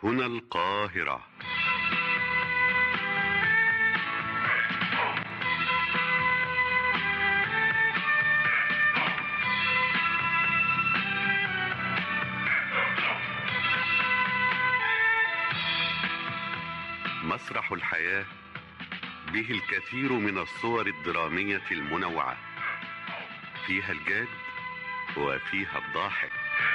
هنا القاهرة مسرح الحياة به الكثير من الصور الدرامية المنوعة فيها الجاد وفيها الضاحك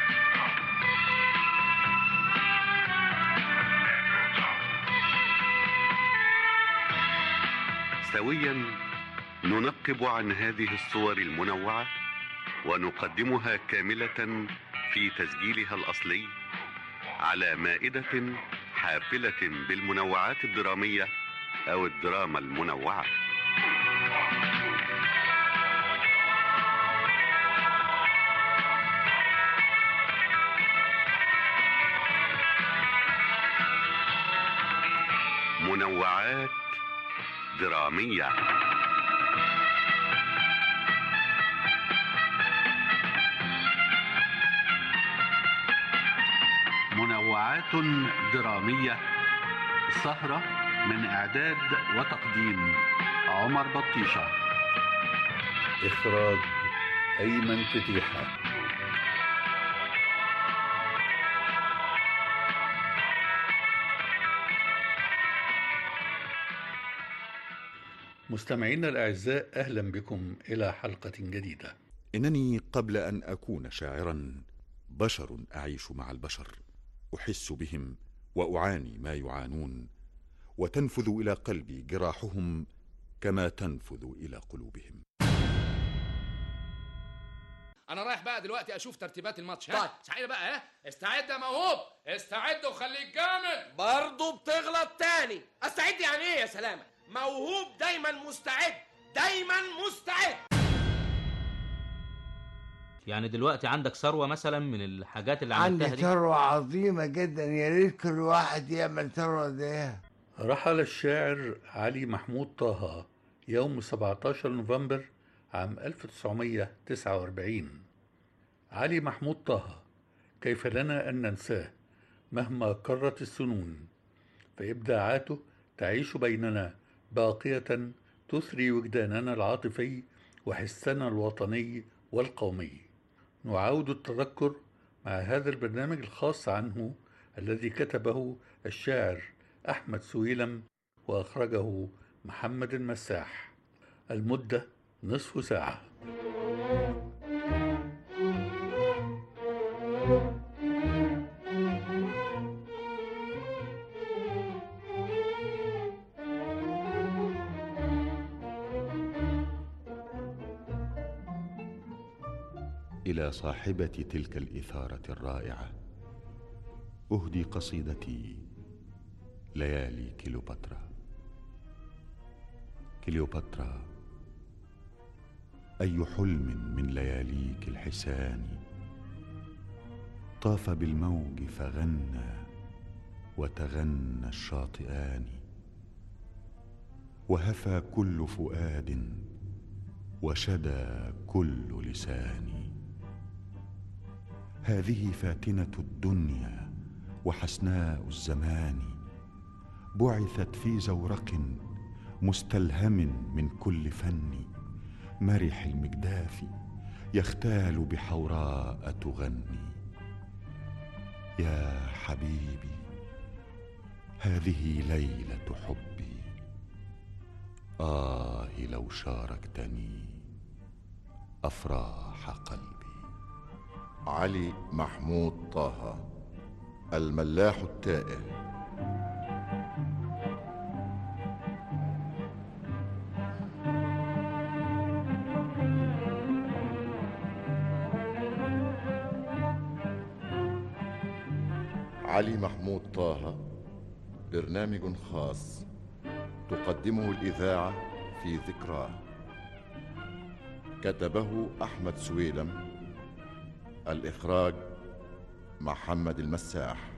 سويا ننقب عن هذه الصور المنوعة ونقدمها كاملة في تسجيلها الأصلي على مائدة حافلة بالمنوعات الدرامية أو الدراما المنوعة منوعات درامية منوعات درامية سهرة من إعداد وتقديم عمر بطيشة إخراج أيمن فتيحة مستمعينا الأعزاء أهلا بكم إلى حلقة جديدة انني قبل ان اكون شاعرا بشر اعيش مع البشر احس بهم واعاني ما يعانون وتنفذ الى قلبي جراحهم كما تنفذ الى قلوبهم انا رايح بقى دلوقتي اشوف ترتيبات الماتش ها سعيد بقى ها استعد يا موهوب استعد وخليك جامد برضه بتغلط تاني استعد يعني ايه يا سلامة موهوب دايما مستعد دايما مستعد يعني دلوقتي عندك ثروة مثلا من الحاجات اللي عملتها عندي دي ثروة عظيمة جدا يا ريت كل واحد يعمل ثروة زيها رحل الشاعر علي محمود طه يوم 17 نوفمبر عام 1949 علي محمود طه كيف لنا أن ننساه مهما كرت السنون فإبداعاته تعيش بيننا باقية تثري وجداننا العاطفي وحسنا الوطني والقومي نعاود التذكر مع هذا البرنامج الخاص عنه الذي كتبه الشاعر أحمد سويلم وأخرجه محمد المساح المدة نصف ساعة الى صاحبه تلك الاثاره الرائعه اهدي قصيدتي ليالي كليوباترا كليوباترا اي حلم من لياليك الحسان طاف بالموج فغنى وتغنى الشاطئان وهفى كل فؤاد وشدى كل لسان هذه فاتنه الدنيا وحسناء الزمان بعثت في زورق مستلهم من كل فن مرح المجداف يختال بحوراء تغني يا حبيبي هذه ليله حبي اه لو شاركتني افراح قلبي علي محمود طه الملاح التائه علي محمود طه برنامج خاص تقدمه الإذاعة في ذكراه كتبه أحمد سويلم الإخراج محمد المساح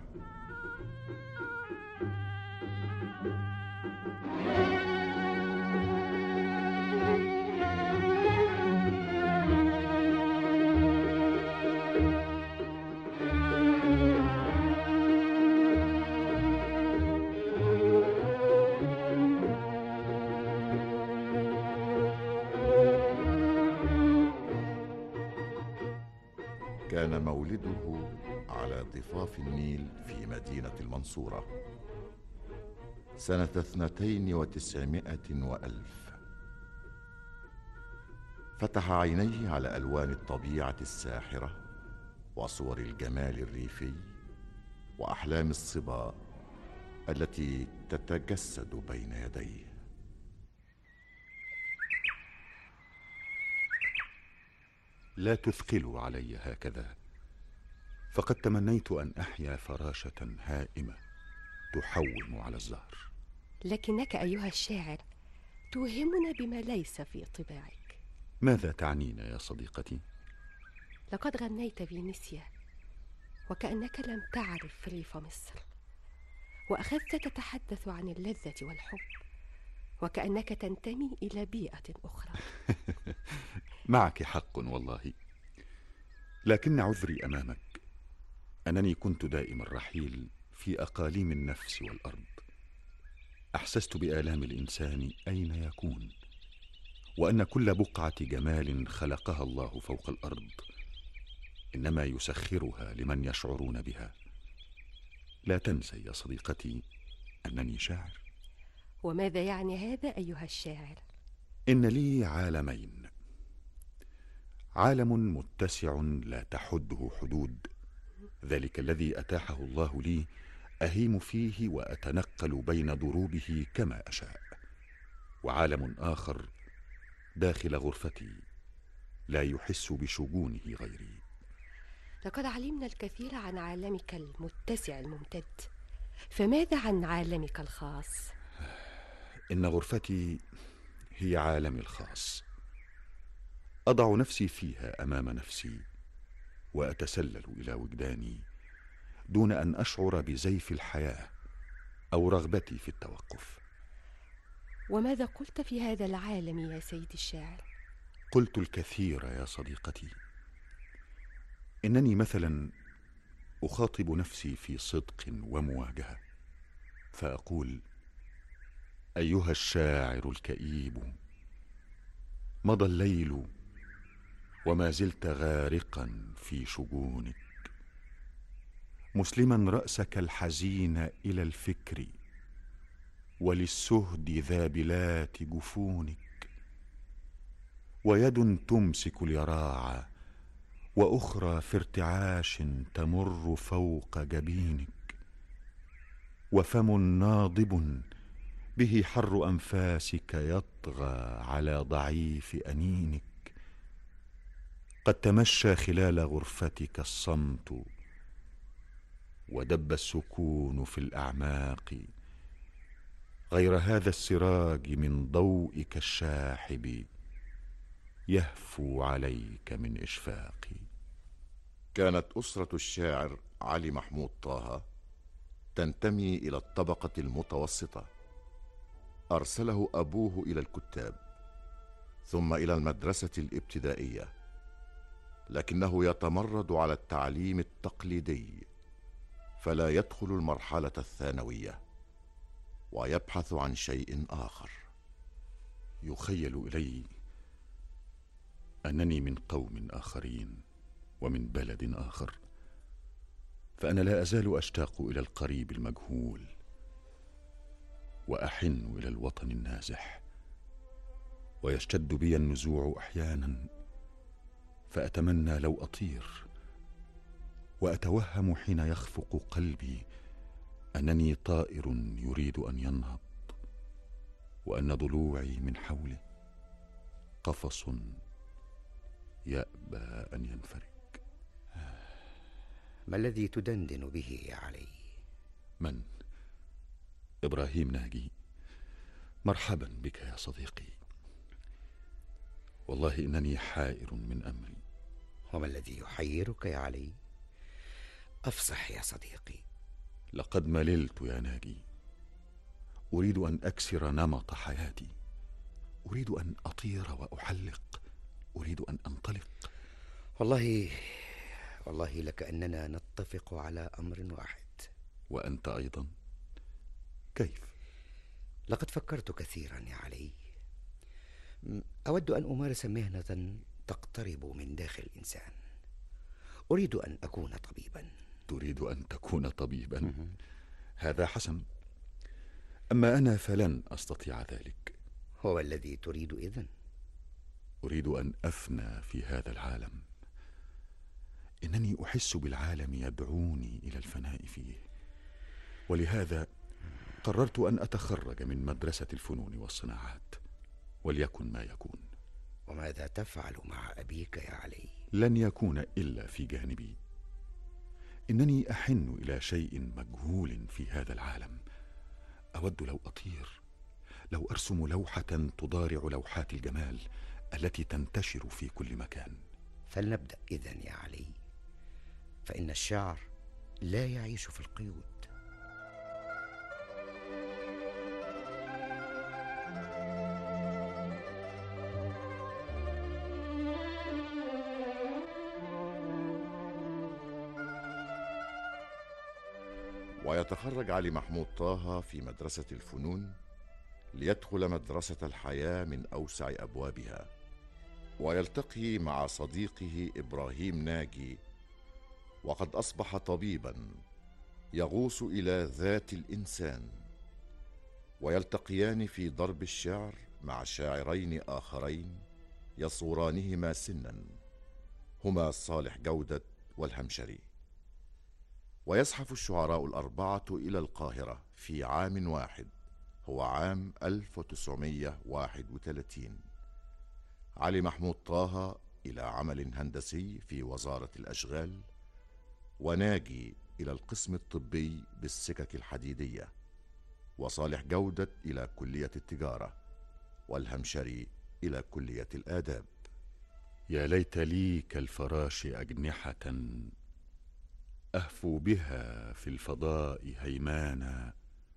كان مولده على ضفاف النيل في مدينة المنصورة سنة اثنتين وتسعمائة وألف فتح عينيه على ألوان الطبيعة الساحرة وصور الجمال الريفي وأحلام الصبا التي تتجسد بين يديه لا تثقلوا علي هكذا فقد تمنيت ان احيا فراشه هائمه تحوم على الزهر لكنك أيها الشاعر توهمنا بما ليس في طباعك ماذا تعنين يا صديقتي لقد غنيت فينيسيا وكأنك لم تعرف ريف مصر وأخذت تتحدث عن اللذة والحب وكأنك تنتمي إلى بيئة أخرى معك حق والله لكن عذري امامك انني كنت دائم الرحيل في اقاليم النفس والارض احسست بالام الانسان اين يكون وان كل بقعه جمال خلقها الله فوق الارض انما يسخرها لمن يشعرون بها لا تنسي يا صديقتي انني شاعر وماذا يعني هذا أيها الشاعر؟ ان لي عالمين عالم متسع لا تحده حدود ذلك الذي اتاحه الله لي اهيم فيه واتنقل بين ضروبه كما اشاء وعالم اخر داخل غرفتي لا يحس بشجونه غيري لقد علمنا الكثير عن عالمك المتسع الممتد فماذا عن عالمك الخاص؟ ان غرفتي هي عالمي الخاص اضع نفسي فيها امام نفسي واتسلل الى وجداني دون ان اشعر بزيف الحياه او رغبتي في التوقف وماذا قلت في هذا العالم يا سيدي الشاعر؟ قلت الكثير يا صديقتي انني مثلا اخاطب نفسي في صدق ومواجهه فاقول ايها الشاعر الكئيب مضى الليل وما زلت غارقا في شجونك مسلما راسك الحزين الى الفكر وللسهد ذابلات جفونك ويد تمسك اليراع واخرى في ارتعاش تمر فوق جبينك وفم ناضب به حر انفاسك يطغى على ضعيف انينك قد تمشى خلال غرفتك الصمت ودب السكون في الاعماق غير هذا السراج من ضوئك الشاحب يهفو عليك من اشفاقي كانت أسرة الشاعر علي محمود طه تنتمي إلى الطبقة المتوسطة أرسله أبوه إلى الكتاب ثم إلى المدرسة الابتدائية لكنه يتمرد على التعليم التقليدي فلا يدخل المرحلة الثانوية ويبحث عن شيء آخر يخيل الي انني من قوم اخرين ومن بلد اخر فانا لا ازال اشتاق الى القريب المجهول واحن الى الوطن النازح ويشتد بي النزوع احيانا فاتمنى لو اطير واتوهم حين يخفق قلبي انني طائر يريد ان ينهض وان ضلوعي من حوله قفص يابى ان ينفرج ما الذي تدندن به يا علي من ابراهيم ناجي مرحبا بك يا صديقي والله انني حائر من امري وما الذي يحيرك يا علي افصح يا صديقي لقد مللت يا ناجي اريد ان اكسر نمط حياتي اريد ان اطير واحلق اريد ان انطلق والله والله لكاننا نتفق على امر واحد وانت ايضا كيف لقد فكرت كثيرا يا علي م- اود ان امارس مهنه تقترب من داخل الانسان أريد أن أكون طبيبا تريد أن تكون طبيبا هذا حسن أما أنا فلن أستطيع ذلك هو الذي تريد إذن أريد أن أفنى في هذا العالم إنني أحس بالعالم يدعوني إلى الفناء فيه ولهذا قررت أن أتخرج من مدرسة الفنون والصناعات وليكن ما يكون وماذا تفعل مع أبيك يا علي لن يكون إلا في جانبي إنني أحن إلى شيء مجهول في هذا العالم أود لو أطير لو أرسم لوحة تضارع لوحات الجمال التي تنتشر في كل مكان فلنبدأ إذن يا علي فإن الشعر لا يعيش في القيود ويتخرج علي محمود طه في مدرسة الفنون ليدخل مدرسة الحياة من أوسع أبوابها ويلتقي مع صديقه إبراهيم ناجي وقد أصبح طبيبا يغوص إلى ذات الإنسان ويلتقيان في ضرب الشعر مع شاعرين آخرين يصورانهما سنا هما صالح جودة والهمشري ويزحف الشعراء الأربعة إلى القاهرة في عام واحد هو عام 1931 علي محمود طه إلى عمل هندسي في وزارة الأشغال وناجي إلى القسم الطبي بالسكك الحديدية وصالح جودة إلى كلية التجارة والهمشري إلى كلية الآداب يا ليت لي كالفراش أجنحة أهفو بها في الفضاء هيمانا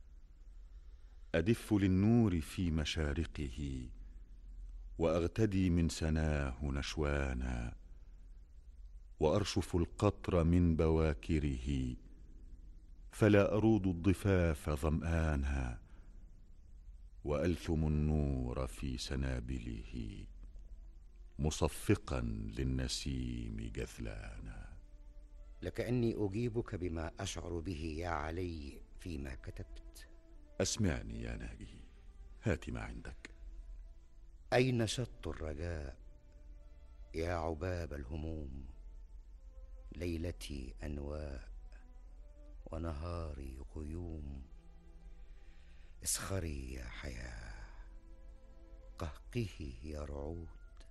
أدف للنور في مشارقه وأغتدي من سناه نشوانا وأرشف القطر من بواكره فلا أرود الضفاف ظمآنا وألثم النور في سنابله مصفقا للنسيم جثلانا لكأني أجيبك بما أشعر به يا علي فيما كتبت أسمعني يا ناجي هات ما عندك أين شط الرجاء يا عباب الهموم ليلتي أنواء ونهاري غيوم اسخري يا حياة قهقه يا رعود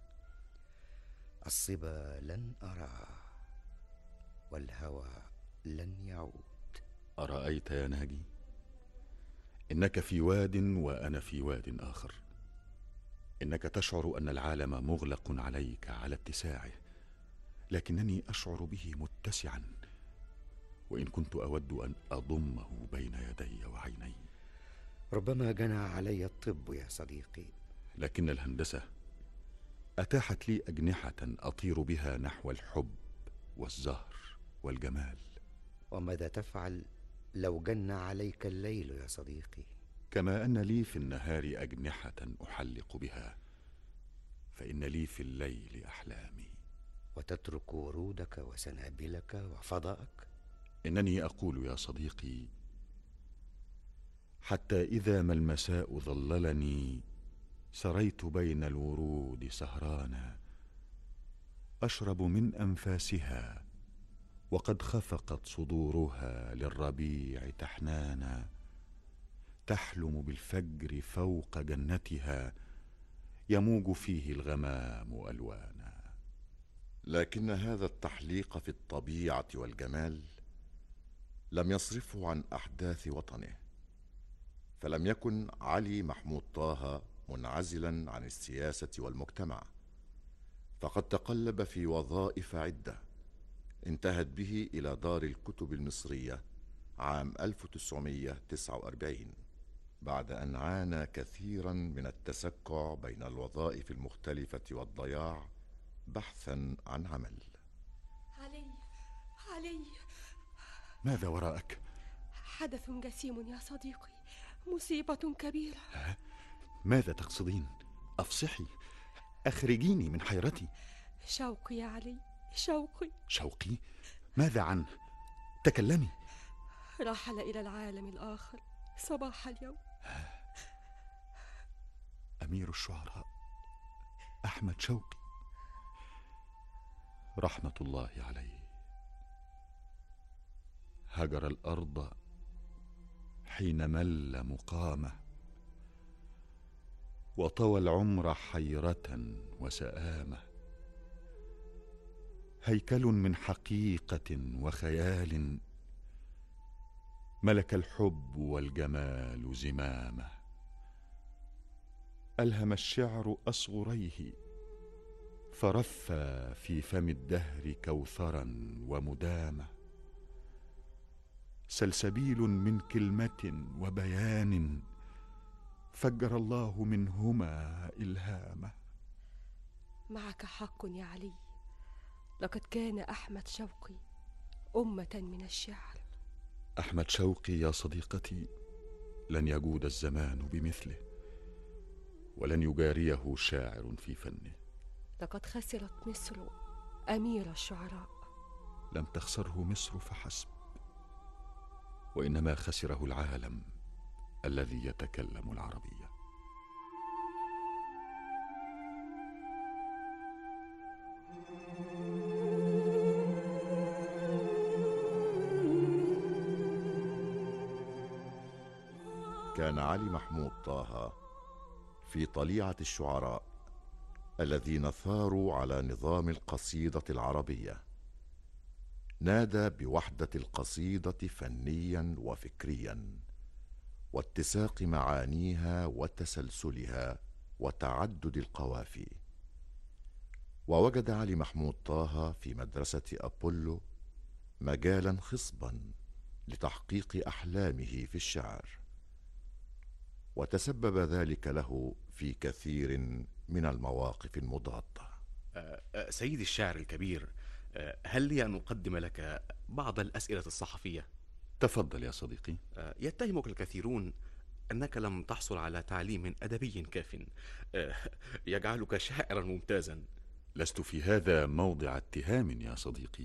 الصبا لن أراه والهوى لن يعود أرأيت يا ناجي إنك في واد وأنا في واد آخر إنك تشعر أن العالم مغلق عليك على اتساعه لكنني أشعر به متسعا وإن كنت أود أن أضمه بين يدي وعيني ربما جنى علي الطب يا صديقي لكن الهندسة أتاحت لي أجنحة أطير بها نحو الحب والزهر والجمال وماذا تفعل لو جن عليك الليل يا صديقي كما أن لي في النهار أجنحة أحلق بها فإن لي في الليل أحلامي وتترك ورودك وسنابلك وفضاءك إنني أقول يا صديقي حتى إذا ما المساء ظللني سريت بين الورود سهرانا أشرب من أنفاسها وقد خفقت صدورها للربيع تحنانا تحلم بالفجر فوق جنتها يموج فيه الغمام الوانا لكن هذا التحليق في الطبيعه والجمال لم يصرفه عن احداث وطنه فلم يكن علي محمود طه منعزلا عن السياسه والمجتمع فقد تقلب في وظائف عده انتهت به الى دار الكتب المصريه عام 1949 بعد ان عانى كثيرا من التسكع بين الوظائف المختلفه والضياع بحثا عن عمل علي علي ماذا وراءك حدث جسيم يا صديقي مصيبة كبيرة ماذا تقصدين افصحي اخرجيني من حيرتي شوقي يا علي شوقي شوقي ماذا عنه تكلمي رحل إلى العالم الآخر صباح اليوم أمير الشعراء أحمد شوقي رحمة الله عليه هجر الأرض حين مل مقامه وطوى العمر حيرة وسآمة هيكل من حقيقة وخيال ملك الحب والجمال زمامه ألهم الشعر أصغريه فرفى في فم الدهر كوثرا ومدامه سلسبيل من كلمة وبيان فجر الله منهما إلهامه معك حق يا علي لقد كان أحمد شوقي أمة من الشعر أحمد شوقي يا صديقتي لن يجود الزمان بمثله ولن يجاريه شاعر في فنه لقد خسرت مصر أمير الشعراء لم تخسره مصر فحسب وإنما خسره العالم الذي يتكلم العربية كان علي محمود طه في طليعة الشعراء الذين ثاروا على نظام القصيدة العربية نادى بوحدة القصيدة فنيا وفكريا واتساق معانيها وتسلسلها وتعدد القوافي ووجد علي محمود طه في مدرسة أبولو مجالا خصبا لتحقيق أحلامه في الشعر وتسبب ذلك له في كثير من المواقف المضادة آه، آه، سيدي الشاعر الكبير آه، هل لي أن أقدم لك بعض الأسئلة الصحفية؟ تفضل يا صديقي آه، يتهمك الكثيرون أنك لم تحصل على تعليم أدبي كاف آه، يجعلك شاعرا ممتازا لست في هذا موضع اتهام يا صديقي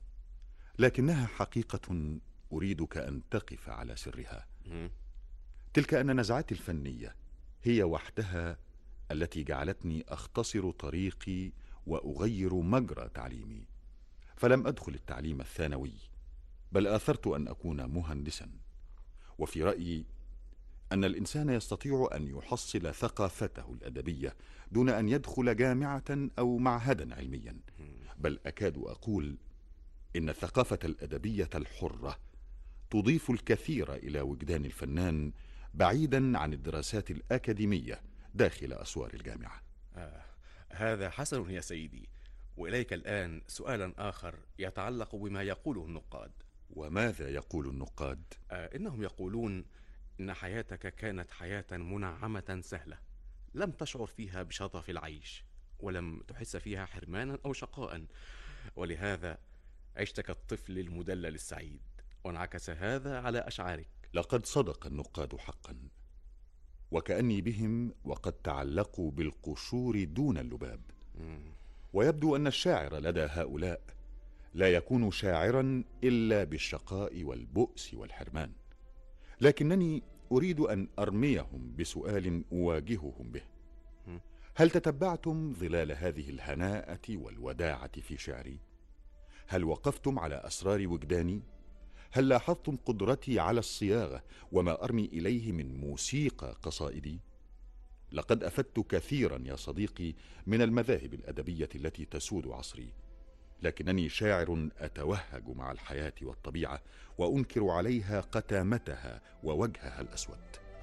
لكنها حقيقة أريدك أن تقف على سرها مم. تلك أن نزعتي الفنية هي وحدها التي جعلتني أختصر طريقي وأغير مجرى تعليمي فلم أدخل التعليم الثانوي بل آثرت أن أكون مهندسا وفي رأيي أن الإنسان يستطيع أن يحصل ثقافته الأدبية دون أن يدخل جامعة أو معهدا علميا بل أكاد أقول إن الثقافة الأدبية الحرة تضيف الكثير إلى وجدان الفنان بعيدا عن الدراسات الأكاديمية داخل أسوار الجامعة آه، هذا حسن يا سيدي وإليك الآن سؤالا آخر يتعلق بما يقوله النقاد وماذا يقول النقاد؟ آه، إنهم يقولون إن حياتك كانت حياة منعمة سهلة لم تشعر فيها بشظف العيش ولم تحس فيها حرمانا أو شقاء ولهذا عشت كالطفل المدلل السعيد وانعكس هذا على أشعارك لقد صدق النقاد حقا وكأني بهم وقد تعلقوا بالقشور دون اللباب ويبدو أن الشاعر لدى هؤلاء لا يكون شاعرا إلا بالشقاء والبؤس والحرمان لكنني أريد أن أرميهم بسؤال أواجههم به هل تتبعتم ظلال هذه الهناءة والوداعة في شعري؟ هل وقفتم على أسرار وجداني؟ هل لاحظتم قدرتي على الصياغة وما أرمي إليه من موسيقى قصائدي؟ لقد أفدت كثيرا يا صديقي من المذاهب الأدبية التي تسود عصري لكنني شاعر أتوهج مع الحياة والطبيعة وأنكر عليها قتامتها ووجهها الأسود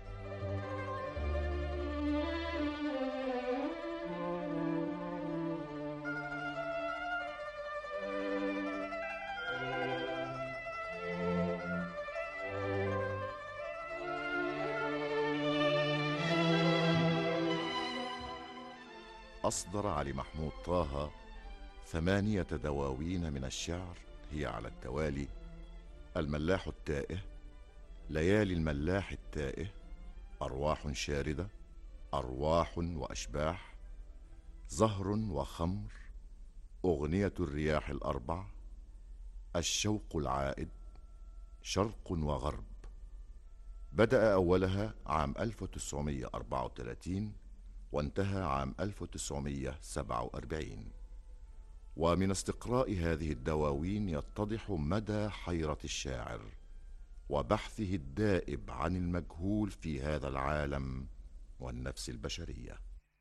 أصدر علي محمود طه ثمانية دواوين من الشعر هي على التوالي الملاح التائه ليالي الملاح التائه أرواح شاردة أرواح وأشباح زهر وخمر أغنية الرياح الأربع الشوق العائد شرق وغرب بدأ أولها عام 1934 وانتهى عام 1947 ومن استقراء هذه الدواوين يتضح مدى حيرة الشاعر وبحثه الدائب عن المجهول في هذا العالم والنفس البشريه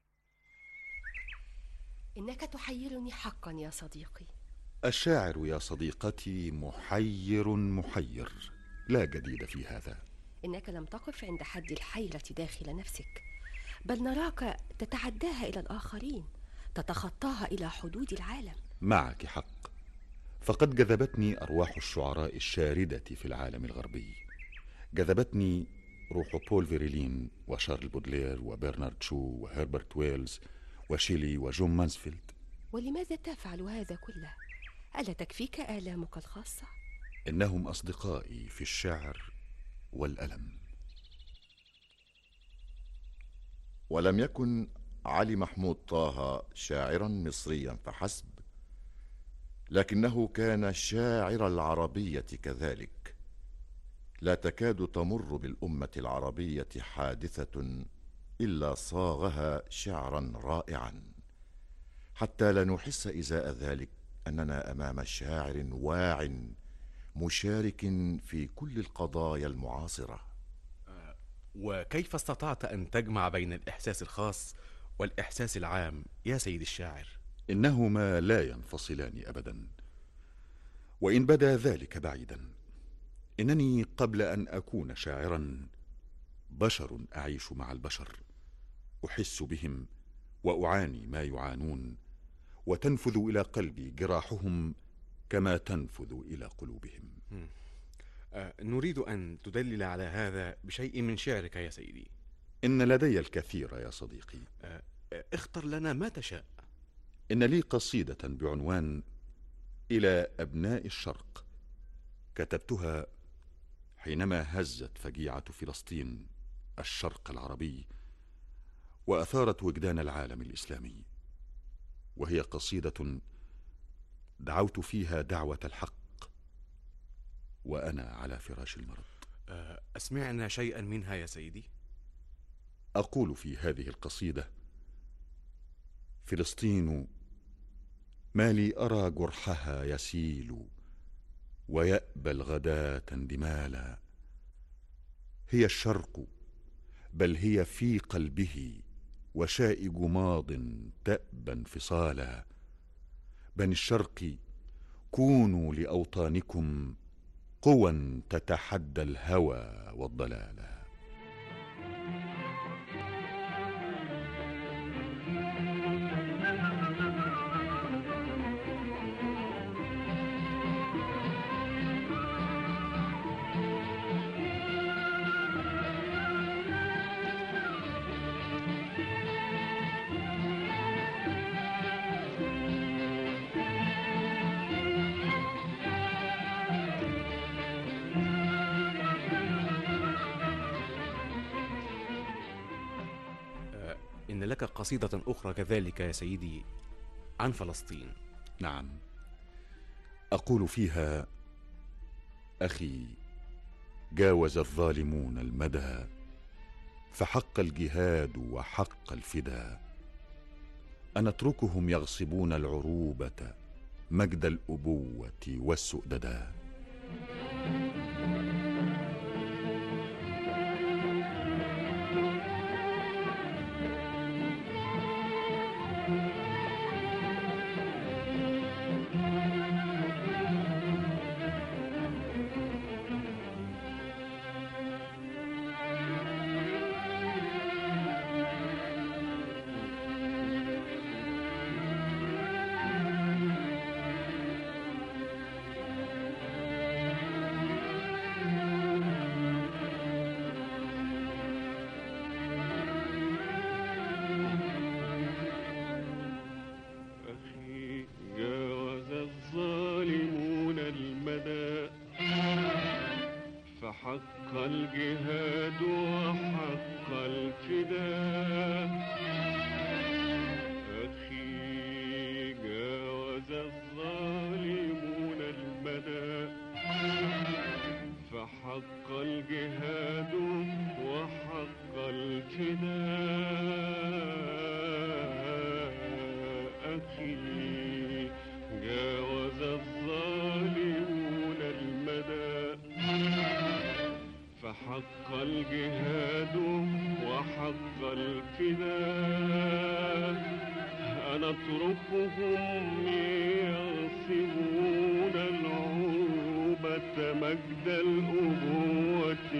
إنك تحيرني حقا يا صديقي الشاعر يا صديقتي محير محير لا جديد في هذا إنك لم تقف عند حد الحيرة داخل نفسك بل نراك تتعداها إلى الآخرين تتخطاها إلى حدود العالم معك حق فقد جذبتني أرواح الشعراء الشاردة في العالم الغربي جذبتني روح بول فيريلين وشارل بودلير وبرنارد شو وهربرت ويلز وشيلي وجون مانسفيلد ولماذا تفعل هذا كله الا تكفيك الامك الخاصه إنهم أصدقائي في الشعر والألم ولم يكن علي محمود طه شاعرا مصريا فحسب لكنه كان شاعر العربيه كذلك لا تكاد تمر بالامه العربيه حادثه الا صاغها شعرا رائعا حتى لا نحس ازاء ذلك اننا امام شاعر واع مشارك في كل القضايا المعاصره وكيف استطعت أن تجمع بين الإحساس الخاص والإحساس العام يا سيد الشاعر؟ إنهما لا ينفصلان أبدا وإن بدا ذلك بعيدا إنني قبل أن أكون شاعرا بشر أعيش مع البشر أحس بهم وأعاني ما يعانون وتنفذ إلى قلبي جراحهم كما تنفذ إلى قلوبهم آه، نريد أن تدلل على هذا بشيء من شعرك يا سيدي إن لدي الكثير يا صديقي آه، آه، اختر لنا ما تشاء إن لي قصيدة بعنوان إلى أبناء الشرق كتبتها حينما هزت فجيعة فلسطين الشرق العربي وأثارت وجدان العالم الإسلامي وهي قصيدة دعوت فيها دعوة الحق وأنا على فراش المرض آه، أسمعنا شيئا منها يا سيدي أقول في هذه القصيدة فلسطين ما لي أرى جرحها يسيل ويأبى الغداة اندمالا هي الشرق بل هي في قلبه وشائج ماض تأبى انفصالا بني الشرق كونوا لأوطانكم قوى تتحدى الهوى والضلال آه، إن لك قصيدة أخرى كذلك يا سيدي عن فلسطين نعم أقول فيها أخي جاوز الظالمون المدى فحق الجهاد وحق الفدا أن نتركهم يغصبون العروبة مجد الأبوة والسؤددا أخي جاوز الظالمون المدى فحق الجهاد وحق الفداء أخي جاوز فحق الجهاد وحق الفداء أخي جاوز الظالمون المدى فحق الجهاد وحق الفداء أنا أتركهم يغصبون العروبة مجد الأبوة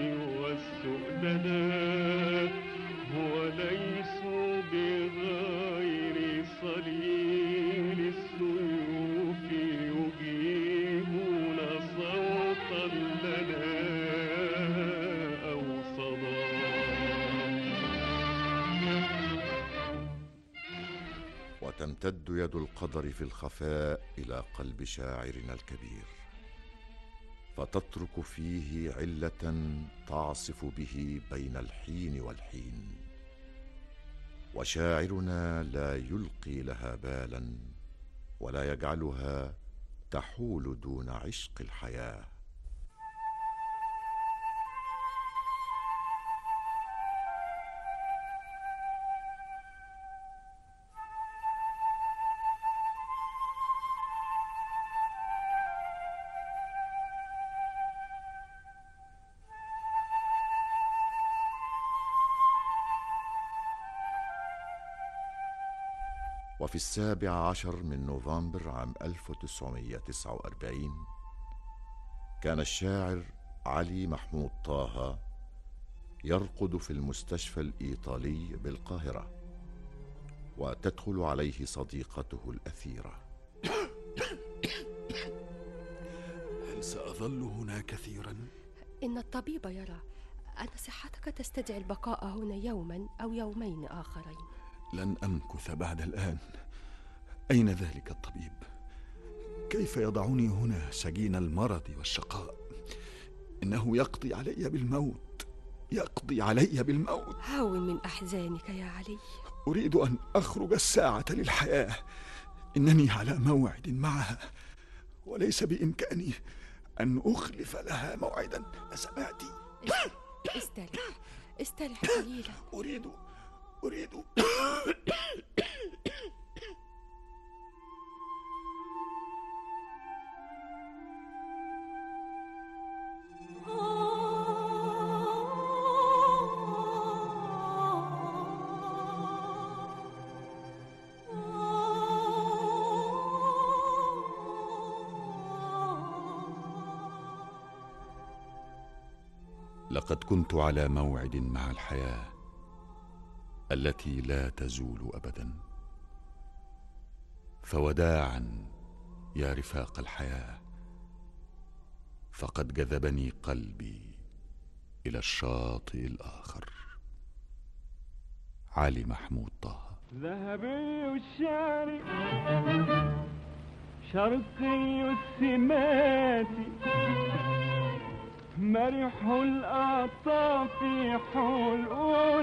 والسؤدداء وليسوا بغير صليل السيوف يجيبون صوتا لنا أو صدى وتمتد يد القدر في الخفاء الى قلب شاعرنا الكبير فتترك فيه عله تعصف به بين الحين والحين وشاعرنا لا يلقي لها بالا ولا يجعلها تحول دون عشق الحياه وفي السابع عشر من نوفمبر عام 1949 كان الشاعر علي محمود طه يرقد في المستشفى الإيطالي بالقاهرة وتدخل عليه صديقته الأثيرة هل سأظل هنا كثيرا؟ إن الطبيب يرى أن صحتك تستدعي البقاء هنا يوما أو يومين آخرين لن أمكث بعد الآن أين ذلك الطبيب؟ كيف يضعني هنا سجين المرض والشقاء؟ إنه يقضي علي بالموت يقضي علي بالموت هون من أحزانك يا علي أريد أن أخرج الساعة للحياة إنني على موعد معها وليس بإمكاني أن أخلف لها موعدا أسمعت استرح استرح قليلا أريد أريد لقد كنت على موعد مع الحياه التي لا تزول ابدا فوداعا يا رفاق الحياه فقد جذبني قلبي الى الشاطئ الاخر علي محمود طه ذهبي الشعر شرقي السمات مرح الأعطاف حلو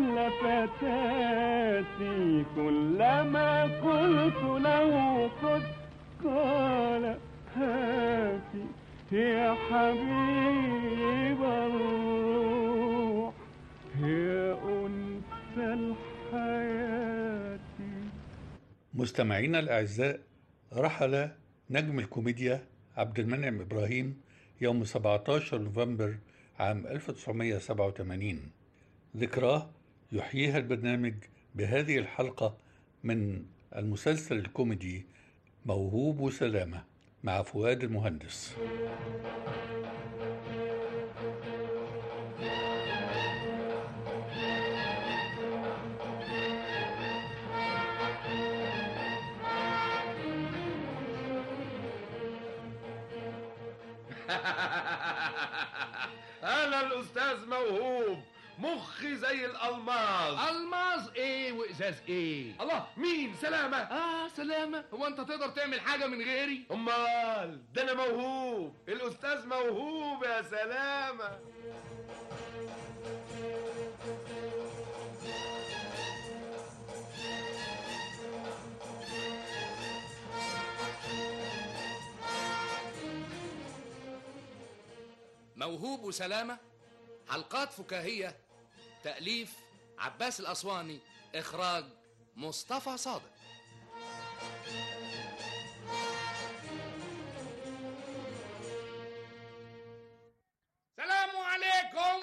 لفتاتي كلما قلت له خذ قال هاتي يا حبيب الروح يا أنس الحياة مستمعينا الأعزاء رحل نجم الكوميديا عبد المنعم إبراهيم يوم 17 نوفمبر عام 1987 ذكراه يحييها البرنامج بهذه الحلقة من المسلسل الكوميدي موهوب سلامة مع فؤاد المهندس انا الاستاذ موهوب مخي زي الالماظ الماظ ايه وازاز ايه الله مين سلامة اه سلامة هو انت تقدر تعمل حاجة من غيري امال ده انا موهوب الاستاذ موهوب يا سلامة موهوب وسلامة حلقات فكاهية تأليف عباس الأسواني إخراج مصطفى صادق سلام عليكم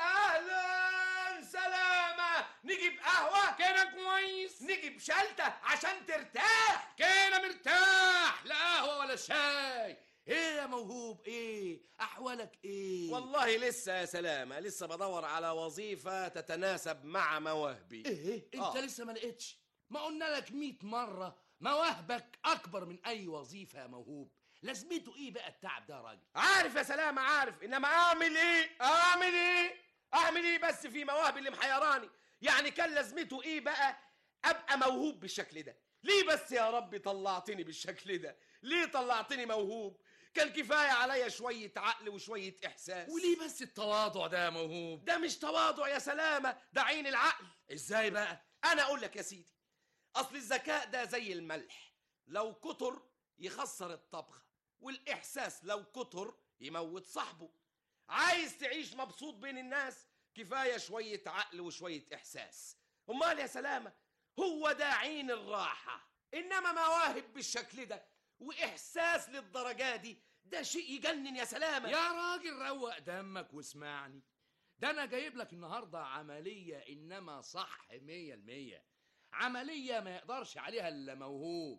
اهلا سلامة نجيب قهوة كده كويس نجيب شلتة عشان ترتاح كده مرتاح لا قهوة ولا شاي ايه يا موهوب ايه احوالك ايه والله لسه يا سلامة لسه بدور على وظيفة تتناسب مع مواهبي ايه انت آه. لسه ما لقيتش ما قلنا لك 100 مرة مواهبك اكبر من اي وظيفة يا موهوب لازمته ايه بقى التعب ده يا راجل عارف يا سلامة عارف انما اعمل ايه اعمل ايه اعمل ايه بس في مواهبي اللي محيراني يعني كان لازمته ايه بقى ابقى موهوب بالشكل ده ليه بس يا رب طلعتني بالشكل ده ليه طلعتني موهوب كان كفاية عليا شوية عقل وشوية إحساس وليه بس التواضع ده يا موهوب ده مش تواضع يا سلامة ده عين العقل ازاي بقى أنا أقول لك يا سيدي أصل الذكاء ده زي الملح لو كتر يخسر الطبخة والإحساس لو كتر يموت صاحبه عايز تعيش مبسوط بين الناس كفاية شوية عقل وشوية إحساس أمال يا سلامة هو ده عين الراحة إنما مواهب بالشكل ده وإحساس للدرجة دي ده شيء يجنن يا سلامة يا راجل روق دمك واسمعني ده انا جايب لك النهارده عمليه انما صح مية المية عمليه ما يقدرش عليها الا موهوب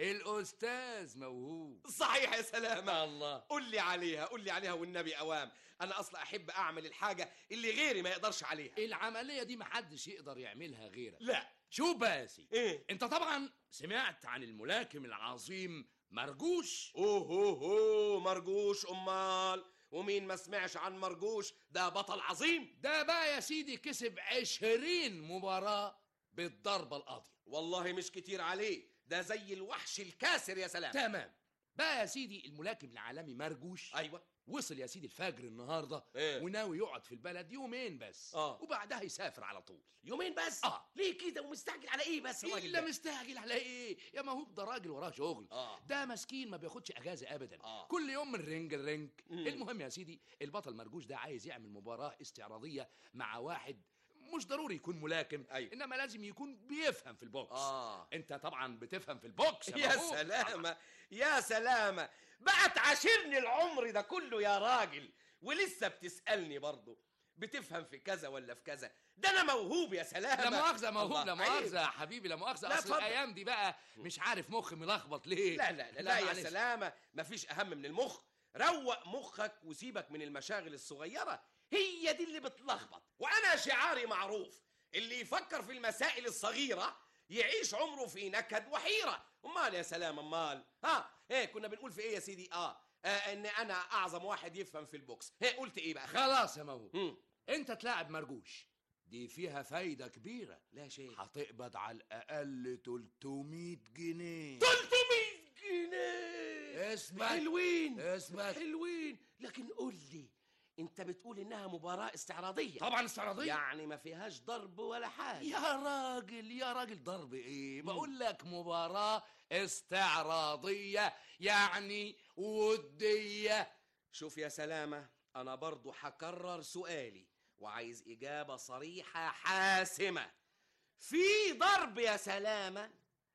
الاستاذ موهوب صحيح يا سلامة الله قول لي عليها قول لي عليها والنبي أوام أنا أصلا أحب أعمل الحاجة اللي غيري ما يقدرش عليها العمليه دي محدش يقدر يعملها غيرك لا شوف بقى يا سيدي إيه انت طبعا سمعت عن الملاكم العظيم مرجوش أوه أوه أوه مرجوش أمال ومين ما سمعش عن مرجوش ده بطل عظيم ده بقى يا سيدي كسب عشرين مباراة بالضربة القاضية والله مش كتير عليه ده زي الوحش الكاسر يا سلام تمام بقى يا سيدي الملاكم العالمي مرجوش أيوة وصل يا سيدي الفجر النهارده إيه؟ وناوي يقعد في البلد يومين بس آه. وبعدها يسافر على طول يومين بس آه. ليه كده ومستعجل على إيه بس الراجل الا ده؟ مستعجل على ايه يا موهوب ده راجل وراه شغل آه. ده مسكين ما بياخدش اجازه ابدا آه. كل يوم من رينج لرينج مم. المهم يا سيدي البطل مرجوش ده عايز يعمل مباراه استعراضيه مع واحد مش ضروري يكون ملاكم أيوة. انما لازم يكون بيفهم في البوكس آه انت طبعا بتفهم في البوكس يا موهوب. سلامة يا سلامة بقى تعاشرني العمر ده كله يا راجل ولسه بتسألني برضه بتفهم في كذا ولا في كذا ده انا موهوب يا سلامة لا مؤاخذة موهوب الله، لا عيب. مؤاخذة يا حبيبي لا مؤاخذة لا، أصل اتفضل. الأيام دي بقى مش عارف مخي ملخبط ليه لا لا لا, لا يا معلش. سلامة مفيش أهم من المخ روق مخك وسيبك من المشاغل الصغيرة هي دي اللي بتلخبط وأنا شعاري معروف اللي يفكر في المسائل الصغيرة يعيش عمره في نكد وحيرة أمال يا سلام أمال ها إيه كنا بنقول في إيه يا سيدي آه, آه إن أنا أعظم واحد يفهم في البوكس إيه قلت إيه بقى خلاص يا موهوب مم. أنت تلاعب مرجوش دي فيها فايدة كبيرة لا شيء هتقبض على الأقل 300 جنيه 300 جنيه اثبت حلوين اثبت حلوين لكن قول لي انت بتقول انها مباراة استعراضية طبعا استعراضية يعني ما فيهاش ضرب ولا حاجة يا راجل يا راجل ضرب ايه بقول لك مباراة استعراضية يعني ودية شوف يا سلامة انا برضو هكرر سؤالي وعايز اجابة صريحة حاسمة في ضرب يا سلامة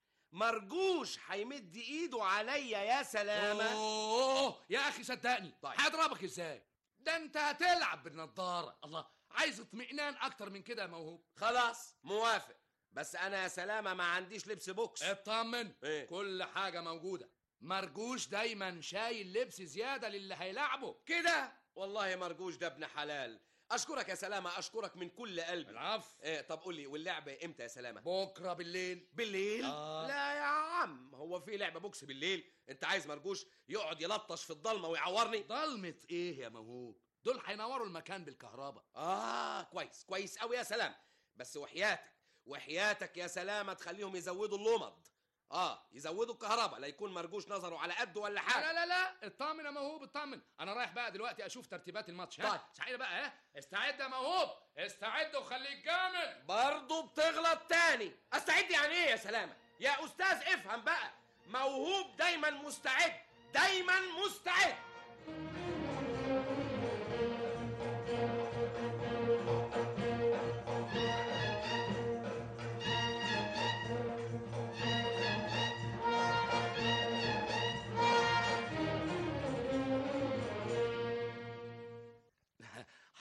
مرجوش هيمد ايده عليا يا سلامة اوه يا اخي صدقني طيب. هضربك ازاي ده انت هتلعب بالنضارة الله عايز اطمئنان اكتر من كده يا موهوب خلاص موافق بس انا يا سلامة ما عنديش لبس بوكس اطمن إيه؟ كل حاجة موجودة مرجوش دايما شايل لبس زيادة للي هيلعبه كده والله مرجوش ده ابن حلال اشكرك يا سلامة اشكرك من كل قلبي العفو ايه طب قول لي واللعبة امتى يا سلامة بكرة بالليل بالليل آه. لا يا عم هو في لعبة بوكس بالليل انت عايز مرجوش يقعد يلطش في الضلمة ويعورني ضلمة ايه يا موهوب دول هينوروا المكان بالكهرباء اه كويس كويس قوي يا سلام بس وحياتك وحياتك يا سلامة تخليهم يزودوا اللمض اه يزودوا الكهرباء لا يكون مرجوش نظره على قده ولا لا حاجة لا لا اطمن يا موهوب اطمن انا رايح بقى دلوقتي اشوف ترتيبات الماتش ها طيب. تعالى بقى ها استعد يا موهوب استعد وخليك جامد برضه بتغلط تاني استعد يعني ايه يا سلامة يا استاذ افهم بقى موهوب دايما مستعد دايما مستعد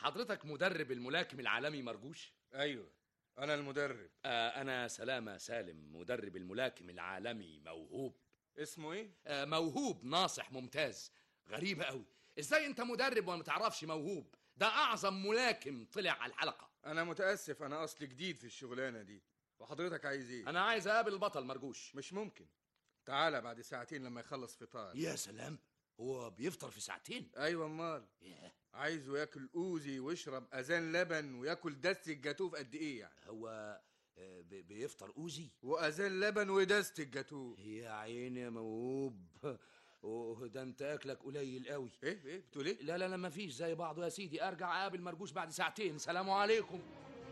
حضرتك مدرب الملاكم العالمي مرجوش ايوه انا المدرب آه انا سلامة سالم مدرب الملاكم العالمي موهوب اسمه ايه آه موهوب ناصح ممتاز غريبة قوي ازاي انت مدرب وما تعرفش موهوب ده اعظم ملاكم طلع على الحلقة انا متاسف انا اصلي جديد في الشغلانه دي وحضرتك عايز ايه انا عايز اقابل البطل مرجوش مش ممكن تعالى بعد ساعتين لما يخلص فطار يا سلام هو بيفطر في ساعتين ايوه امال عايزه ياكل اوزي ويشرب اذان لبن وياكل دستة جاتوه في قد ايه يعني هو آه، ب- بيفطر اوزي واذان لبن ودستة جاتوه يا عيني يا موهوب اوه ده انت اكلك قليل قوي ايه ايه بتقول ايه لا لا لا مفيش زي بعضه يا سيدي ارجع اقابل مرجوش بعد ساعتين سلام عليكم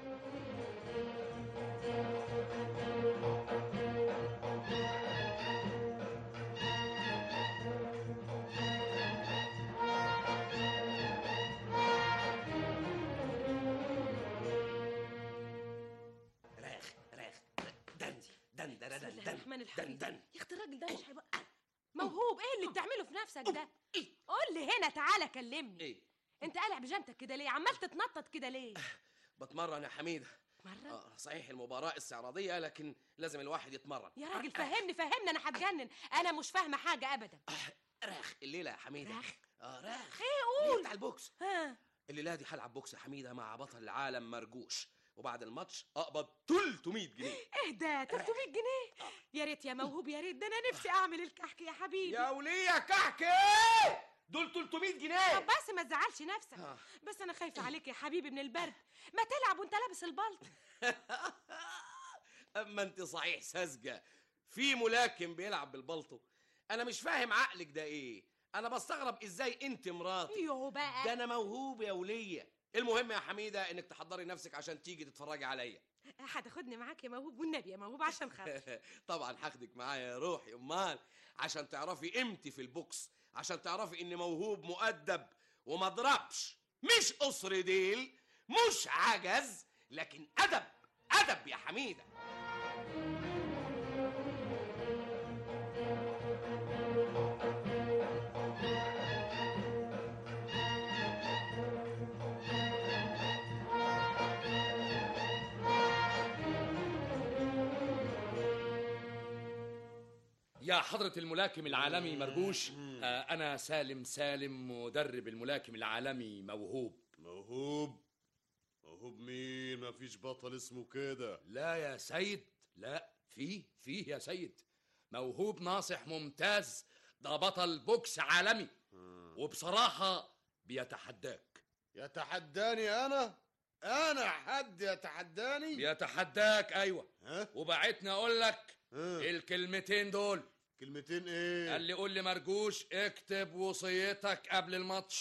راخ راخ دن دن دن بسم دن الله دن الرحمن دن الرحيم دن يا اختي الراجل ده مش هيبقى موهوب ايه اللي بتعمله في نفسك ده قول لي هنا تعالى كلمني ايه انت قالع بيجامتك كده ليه عمال تتنطط كده ليه بتمرن يا حميده مرة آه صحيح المباراة استعراضية لكن لازم الواحد يتمرن يا راجل فهمني فهمني انا هتجنن انا مش فاهمه حاجه ابدا راخ الليلة يا حميدة راخ؟ اه راخ ايه اللي قول بتاع البوكس ها الليلة دي هلعب بوكس يا حميدة مع بطل العالم مرجوش وبعد الماتش اقبض 300 جنيه ايه ده 300 جنيه يا ريت يا موهوب يا ريت ده انا نفسي اعمل الكحك يا حبيبي يا ولية كحك ايه دول 300 جنيه طب بس ما تزعلش نفسك آه. بس انا خايفه عليك يا حبيبي من البرد ما تلعب وانت لابس البلط اما انت صحيح ساذجة في ملاكم بيلعب بالبلطو انا مش فاهم عقلك ده ايه انا بستغرب ازاي انت مراتي يو بقى ده انا موهوب يا ولية المهم يا حميدة انك تحضري نفسك عشان تيجي تتفرجي عليا هتاخدني معاك يا موهوب والنبي يا موهوب عشان خاطر طبعا هاخدك معايا يا روحي امال عشان تعرفي قيمتي في البوكس عشان تعرفي اني موهوب مؤدب وما اضربش مش قصر ديل مش عجز لكن ادب ادب يا حميده يا حضرة الملاكم العالمي مرجوش آه أنا سالم سالم مدرب الملاكم العالمي موهوب موهوب موهوب مين مفيش بطل اسمه كده لا يا سيد لا فيه فيه يا سيد موهوب ناصح ممتاز ده بطل بوكس عالمي وبصراحة بيتحداك يتحداني انا انا حد يتحداني بيتحداك أيوة ها وبعتني أقول لك ها الكلمتين دول كلمتين ايه قال لي قول لي مرجوش اكتب وصيتك قبل الماتش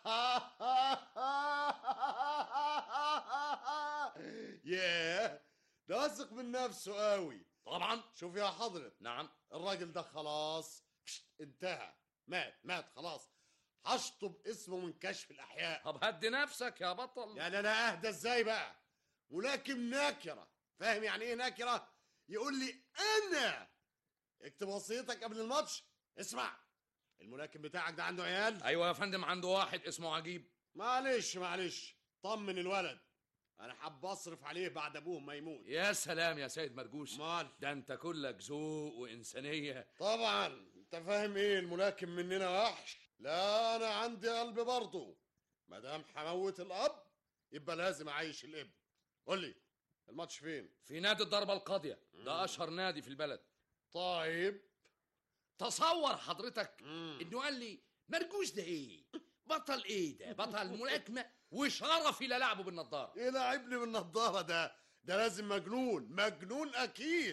ياه ده واثق من نفسه قوي طبعا شوف يا حضرة نعم الراجل ده خلاص انتهى مات مات خلاص هشطب اسمه من كشف الاحياء طب هدي نفسك يا بطل يعني انا اهدى ازاي بقى ملاكم ناكره فاهم يعني ايه ناكره يقول لي انا اكتب وصيتك قبل الماتش اسمع الملاكم بتاعك ده عنده عيال ايوه يا فندم عنده واحد اسمه عجيب معلش معلش طمن الولد انا حاب اصرف عليه بعد ابوه ما يموت يا سلام يا سيد مرجوش مال ده انت كلك ذوق وانسانيه طبعا انت فاهم ايه الملاكم مننا وحش لا انا عندي قلب برضه ما دام هموت الاب يبقى لازم اعيش الابن قول لي الماتش فين في نادي الضربه القاضيه ده اشهر نادي في البلد طيب تصور حضرتك انه قال لي مرجوش ده ايه بطل ايه ده بطل ملاكمه وشرفي للعبه بالنضاره ايه لاعبني بالنضاره ده ده لازم مجنون مجنون اكيد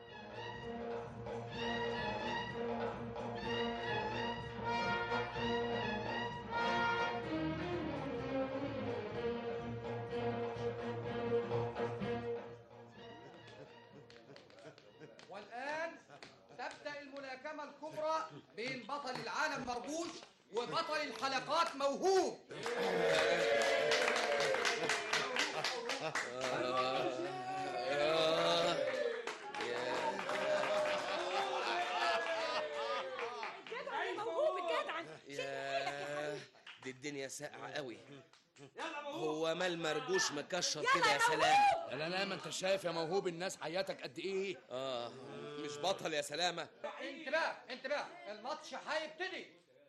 والآن تبدأ الملاكمة الكبرى بين بطل العالم مربوش وبطل الحلقات موهوب موهوب الجدع ياه دي الدنيا ساقعة قوي يلا هو مال مرجوش مكشر كده يا سلام لا لا لا ما انت شايف يا موهوب الناس حياتك قد ايه اه مش بطل يا سلامه انتباه انتباه الماتش هيبتدي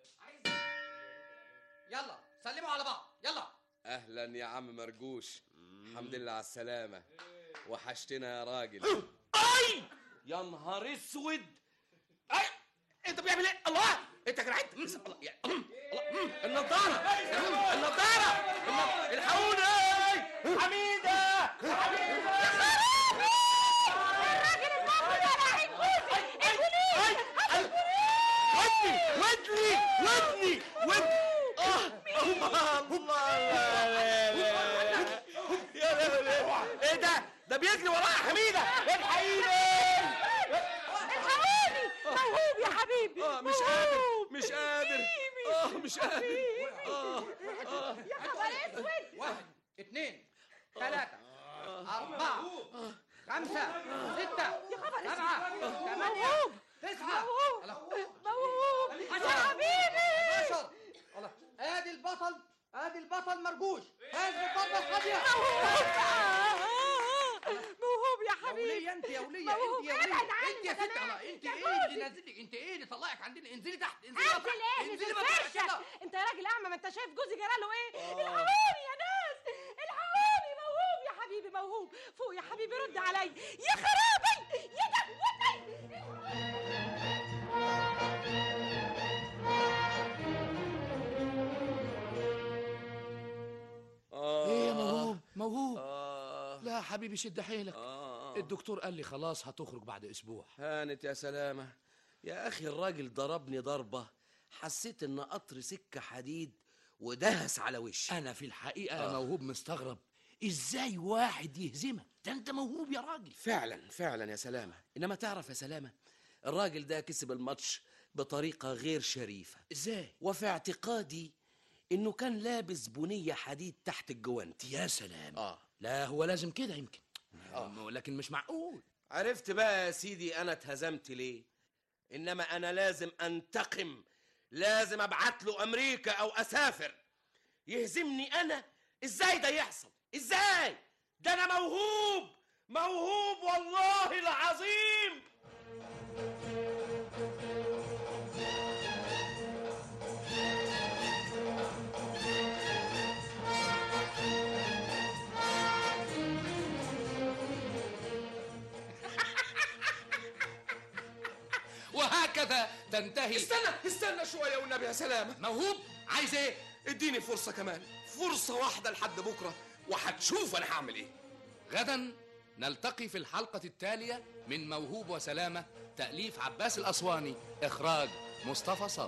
يلا سلموا على بعض يلا اهلا يا عم مرجوش الحمد لله على السلامه وحشتنا يا راجل اي يا نهار اسود اي انت بتعمل ايه الله انت كرهت الله يا الله الله. النضاره النضاره النض- الحقوني حميده حميده ودني ودني ودني ودني اه الله الله لا لا لا يا لا لا ايه ده ده بيجري ورايا حميده الحقيني الحقوني موهوب يا حبيبي اه مش قادر مش قادر اه مش قادر اه اه يا خبر اسود واحد اثنين ثلاثة أربعة خمسة ستة سبعة ثمانية تسعة موهوب يا حبيبي 11 الله ادي البطل ادي البطل مرجوش فاز بالضربة القاضية موهوب يا حبيبي ولية انت يا ولية موهوب. انت يا ولية ابعد عني انت يا يا ست سلام. الله انت يا ايه اللي جوزي. نازلك انت ايه اللي طلعك عندنا انزلي تحت انزلي انزل مطرح ايه انزلي نزل مطرح فرشة كده انت يا راجل اعمى ما انت شايف جوزي جراله ايه آه. الحقوني يا ناس الحقوني موهوب يا حبيبي موهوب فوق يا حبيبي رد علي يا خرابي يا دموتي ايه يا موهوب موهوب آه. لا حبيبي شد حيلك آه. الدكتور قال لي خلاص هتخرج بعد اسبوع هانت يا سلامة يا أخي الراجل ضربني ضربة حسيت إن قطر سكة حديد ودهس على وشي انا في الحقيقه يا آه. موهوب مستغرب ازاي واحد يهزمك ده انت موهوب يا راجل فعلا فعلا يا سلامة إنما تعرف يا سلامة الراجل ده كسب الماتش بطريقة غير شريفة ازاي وفي اعتقادي إنه كان لابس بنية حديد تحت الجوانتي يا سلام آه لا هو لازم كده يمكن آه. لكن مش معقول عرفت بقى يا سيدي أنا اتهزمت ليه إنما أنا لازم أنتقم لازم أبعت له أمريكا أو أسافر يهزمني أنا إزاي ده يحصل إزاي ده أنا موهوب موهوب والله العظيم وهكذا تنتهي استنى استنى شوية والنبي يا سلامة موهوب عايز ايه اديني فرصة كمان فرصة واحدة لحد بكرة وهتشوف أنا هعمل إيه غدا نلتقي في الحلقة التالية من موهوب وسلامة تأليف عباس الأسواني إخراج مصطفى صبري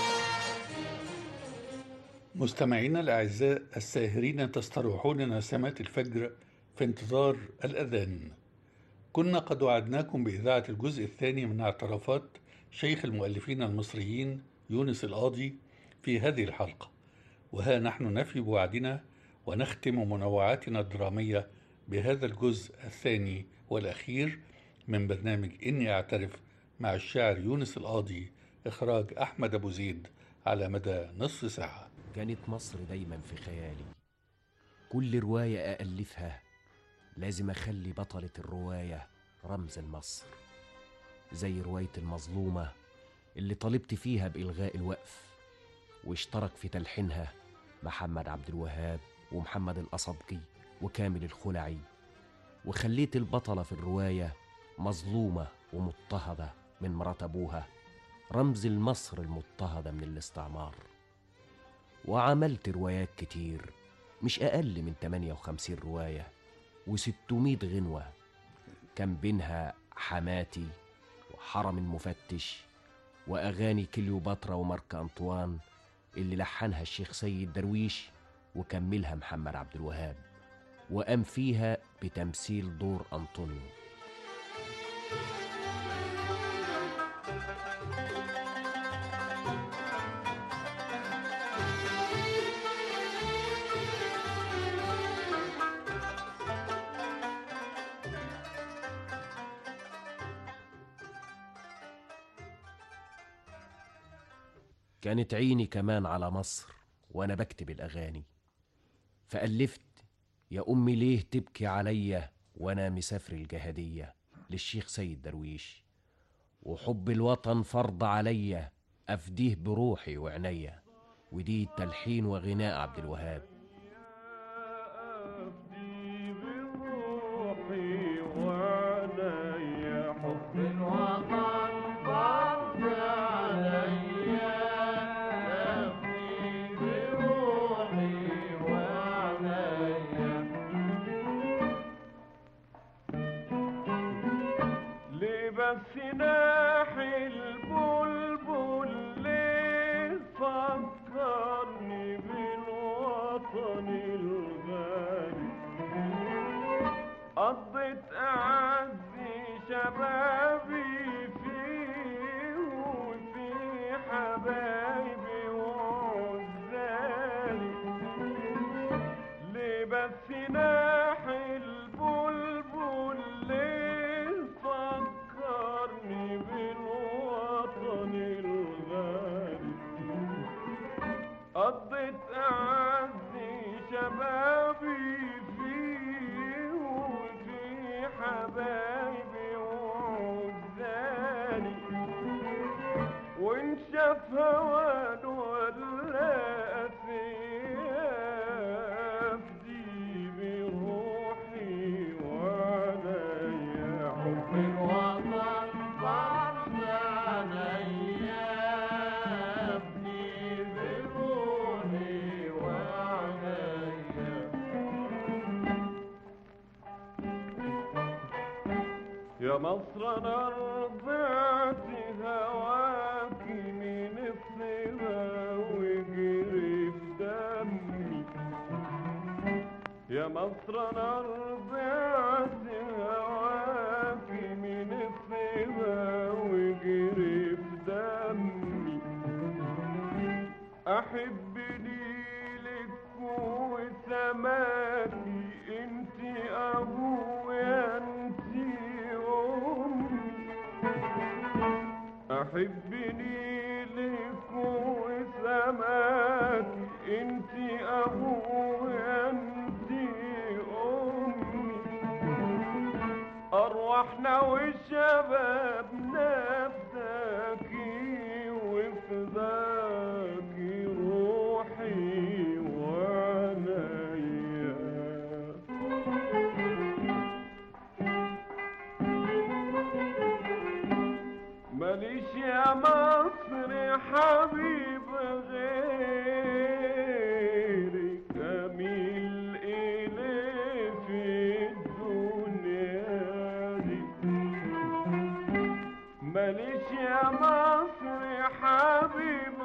مستمعينا الأعزاء الساهرين تستروحون نسمات الفجر في انتظار الأذان كنا قد وعدناكم بإذاعة الجزء الثاني من اعترافات شيخ المؤلفين المصريين يونس القاضي في هذه الحلقة وها نحن نفي بوعدنا ونختم منوعاتنا الدرامية بهذا الجزء الثاني والأخير من برنامج إني أعترف مع الشاعر يونس القاضي إخراج أحمد أبو زيد على مدى نصف ساعة كانت مصر دايما في خيالي كل رواية أألفها لازم أخلي بطلة الرواية رمز لمصر زي رواية المظلومة اللي طالبت فيها بإلغاء الوقف واشترك في تلحينها محمد عبد الوهاب ومحمد القصبجي وكامل الخلعي وخليت البطلة في الرواية مظلومة ومضطهدة من مرات أبوها رمز لمصر المضطهدة من الاستعمار وعملت روايات كتير مش أقل من 58 رواية و600 غنوة كان بينها حماتي وحرم المفتش وأغاني كليوباترا ومارك أنطوان اللي لحنها الشيخ سيد درويش وكملها محمد عبد الوهاب وقام فيها بتمثيل دور أنطونيو كانت عيني كمان على مصر وأنا بكتب الأغاني فألفت يا أمي ليه تبكي عليا وأنا مسافر الجهادية للشيخ سيد درويش وحب الوطن فرض عليا أفديه بروحي وعنيا ودي تلحين وغناء عبد الوهاب روحي وعليا حب الوطن فرض عليا أفدي بروحي وعليا ليه بس ناحي البلبل ليه فكرني بالوطن الغالي قضيت أعزي شبابي فيه وفي حبايبي وعزالي ليه بس ناحي البلبل ليه فكرني بالوطن الغالي قضيت أعزي شبابي فيه وفي حبايبي وعزالي وإن شاف هوان ولا أسياف دي بروحي وعليا حب الوطن فرض عليا أبني بروحي وعليا يا مصر انا رضعت هواك من الصبا وجري في دمي يا مصر انا رضعت هواك من الصبا وجري في دمي احبني لك وسماكي انت ابويا انت امي احبني لك وسماكي انت ابويا انت امي ارواحنا وشبابنا فداكي وفداكي روحي وعنايا ماليش يا مصر حبيب غيرك اميل اليه في الدنيا دي ماليش يا مصر حبيب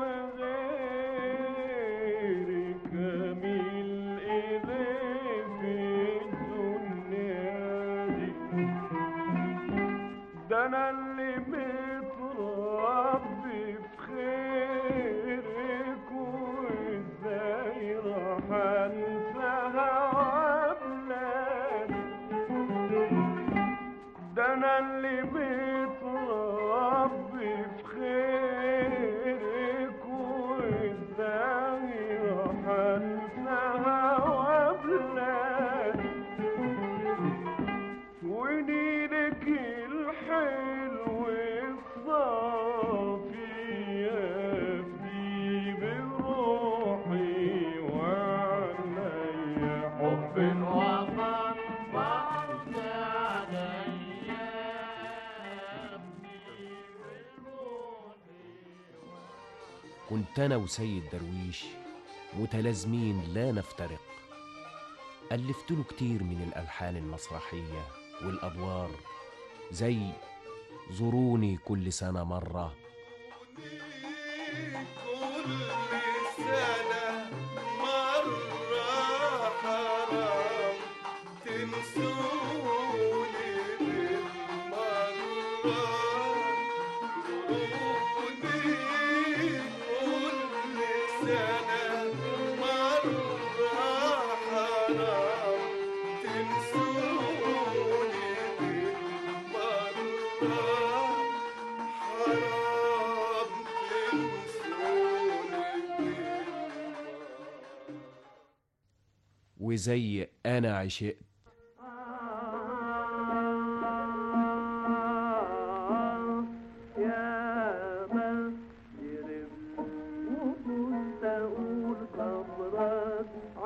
غيرك اميل اليه في الدنيا دي ده انا اللي متربي في خيرك وازاي راح انسى هوا بلادي ده انا اللي متربي في خيرك وازاي راح انسى هوا بلادي ونيلك الحلو الصافي يفدي بروحي وعليا حب الوطن فرض عليا كنت أنا وسيد درويش متلازمين لا نفترق ألفت له كتير من الألحان المسرحية والأدوار زي زوروني كل سنة مرة سنة مرة حرام تنسوني بالمرة زوروني كل سنة مرة حرام تنسوني بالمرة حرام تنسوني زي انا عشقت يا ما يرب وكنت اقول صبرك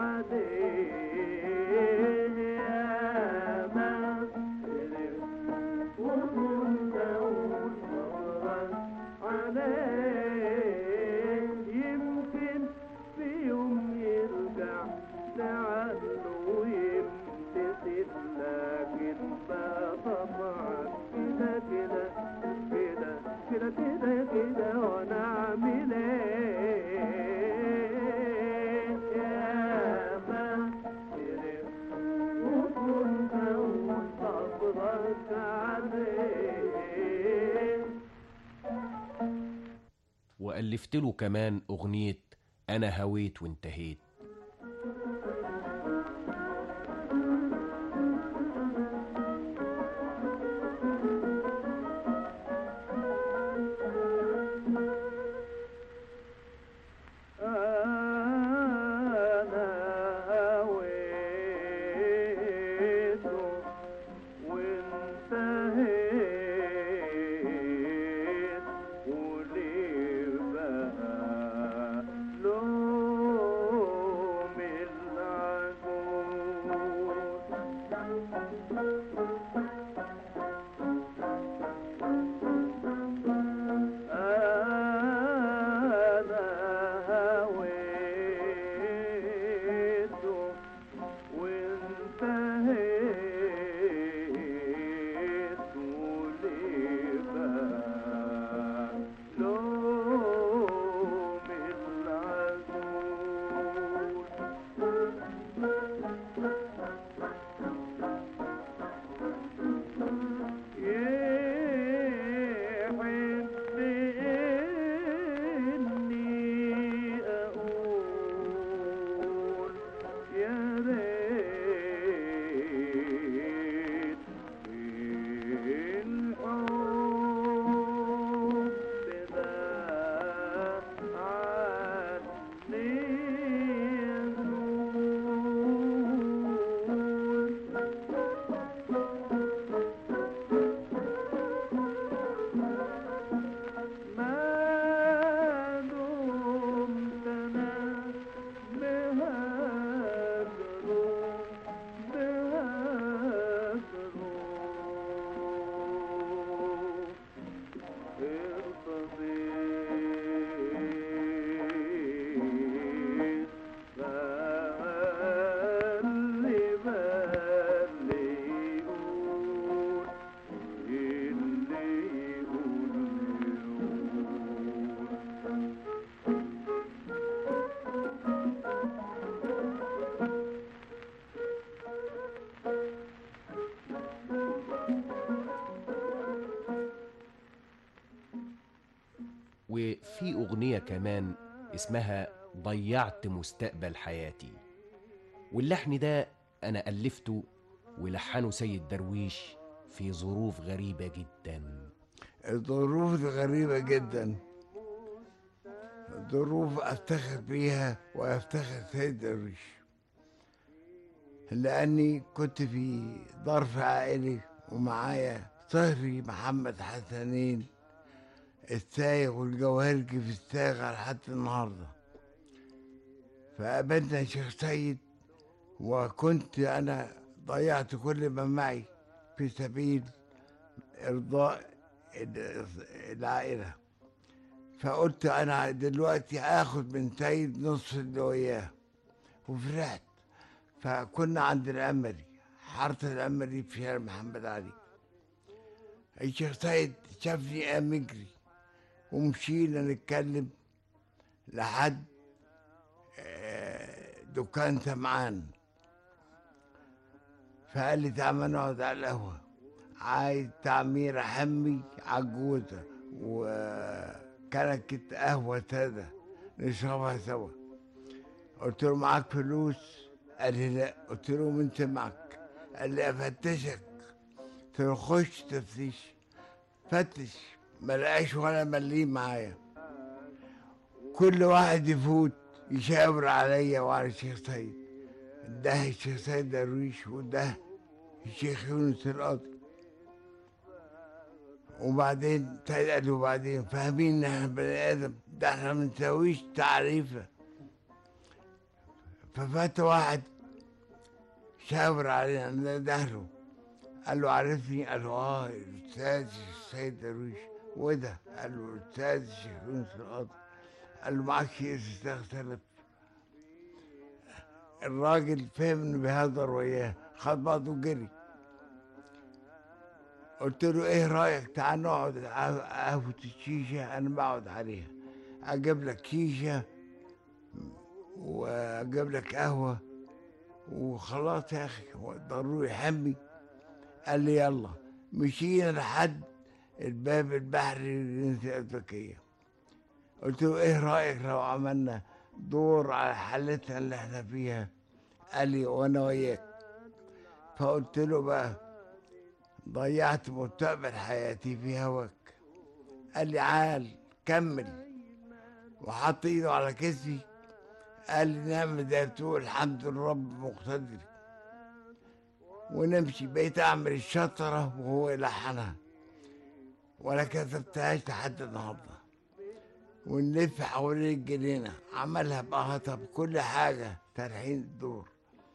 عليه يا ما يرب وكنت اقول صبرك عليه يمكن في يوم يرجع لعله يمتثل لكن بطبعك كده كده كده كده كده كده وانا اعمل ايه يا ما ترف وكنت اقول صبرك عليه والفت له كمان اغنيه انا هويت وانتهيت أنا هويت وانتهيت وليه بقى لوم العجوز أنا هويت وانتهيت وليه بقى لوم العجوز يحب إني أقول يا ريت الحب ده عني ما دمت أنا مهاجر مهاجر ارتضيت فاللي بالي يقول اللي يقول وفي أغنية كمان اسمها ضيعت مستقبل حياتي واللحن ده أنا ألفته ولحنه سيد درويش في ظروف غريبة جدا الظروف دي غريبة جدا ظروف أفتخر بيها وأفتخر سيد درويش لأني كنت في ظرف عائلي ومعايا صهري محمد حسنين السايق والجوهرجي في السايق لحد النهارده فقابلنا شيخ سيد وكنت أنا ضيعت كل ما معي في سبيل إرضاء ال- العائلة فقلت أنا دلوقتي آخد من سيد نص اللي وياه وفرحت فكنا عند الأمري حارة الأمري في شارع محمد علي الشيخ سيد شافني قام يجري ومشينا نتكلم لحد آه، دكان سمعان فقال لي تعالى نقعد على القهوة عايز تعميرة حمي عجوزة وكنكة قهوة سادة نشربها سوا قلت له معاك فلوس قال لي لا قلت له من سمعك قال لي افتشك قلت له خش تفتيش فتش ما لقاش ولا مليم معايا كل واحد يفوت يشاور عليا وعلى الشيخ سيد ده الشيخ سيد درويش وده الشيخ يونس القاضي وبعدين قال وبعدين فاهمين ان احنا بني ادم ده احنا ما بنسويش تعريفه ففات واحد شاور علينا ده دهره قال له عارفني قال له اه الاستاذ السيد درويش وده قال له الاستاذ الشيخ يونس القاضي قال له معاك شيء تستخسر الراجل فهم انه بيهزر وياه خد بعضه وجري قلت له ايه رايك تعال نقعد على قهوة الشيشة انا بقعد عليها اجيب لك شيشة واجيب لك قهوة وخلاص يا اخي هو ضروري حمي قال لي يلا مشينا لحد الباب البحري للجنسية الأزبكية قلت له ايه رأيك لو عملنا دور على حالتنا اللي احنا فيها قال لي وانا وياك فقلت له بقى ضيعت مستقبل حياتي في هواك قال لي عال كمل وحط ايده على كتفي قال لي نعم زي بتقول الحمد لله رب مقتدر ونمشي بقيت اعمل الشطره وهو يلحنها ولا كتبتهاش لحد النهارده ونلف حوالين الجنينه عملها بقهطه بكل حاجه تلحين الدور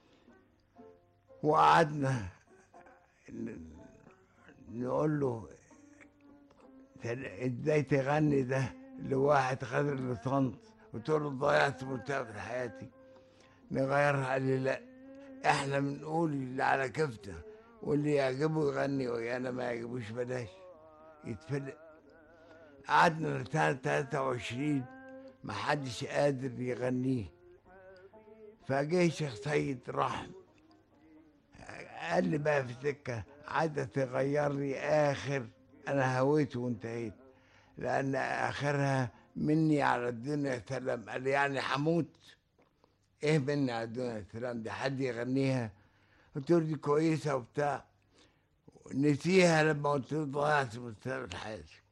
وقعدنا ن- نقول له تل- ازاي تغني ده لواحد خد الليسانس وتقول له ضيعت مستقبل حياتي نغيرها قال لي لا احنا بنقول اللي على كفتة واللي يعجبه يغني ويانا ما يعجبوش بلاش يتفلق قعدنا سنة 23 ما حدش قادر يغنيه فجه شيخ سيد راح قال لي بقى في سكة عايزة تغير لي آخر أنا هويت وانتهيت لأن آخرها مني على الدنيا سلام قال لي يعني هموت إيه مني على الدنيا سلام دي حد يغنيها قلت له دي كويسة وبتاع نسيها لما قلت له ضيعت مستقبل حياتي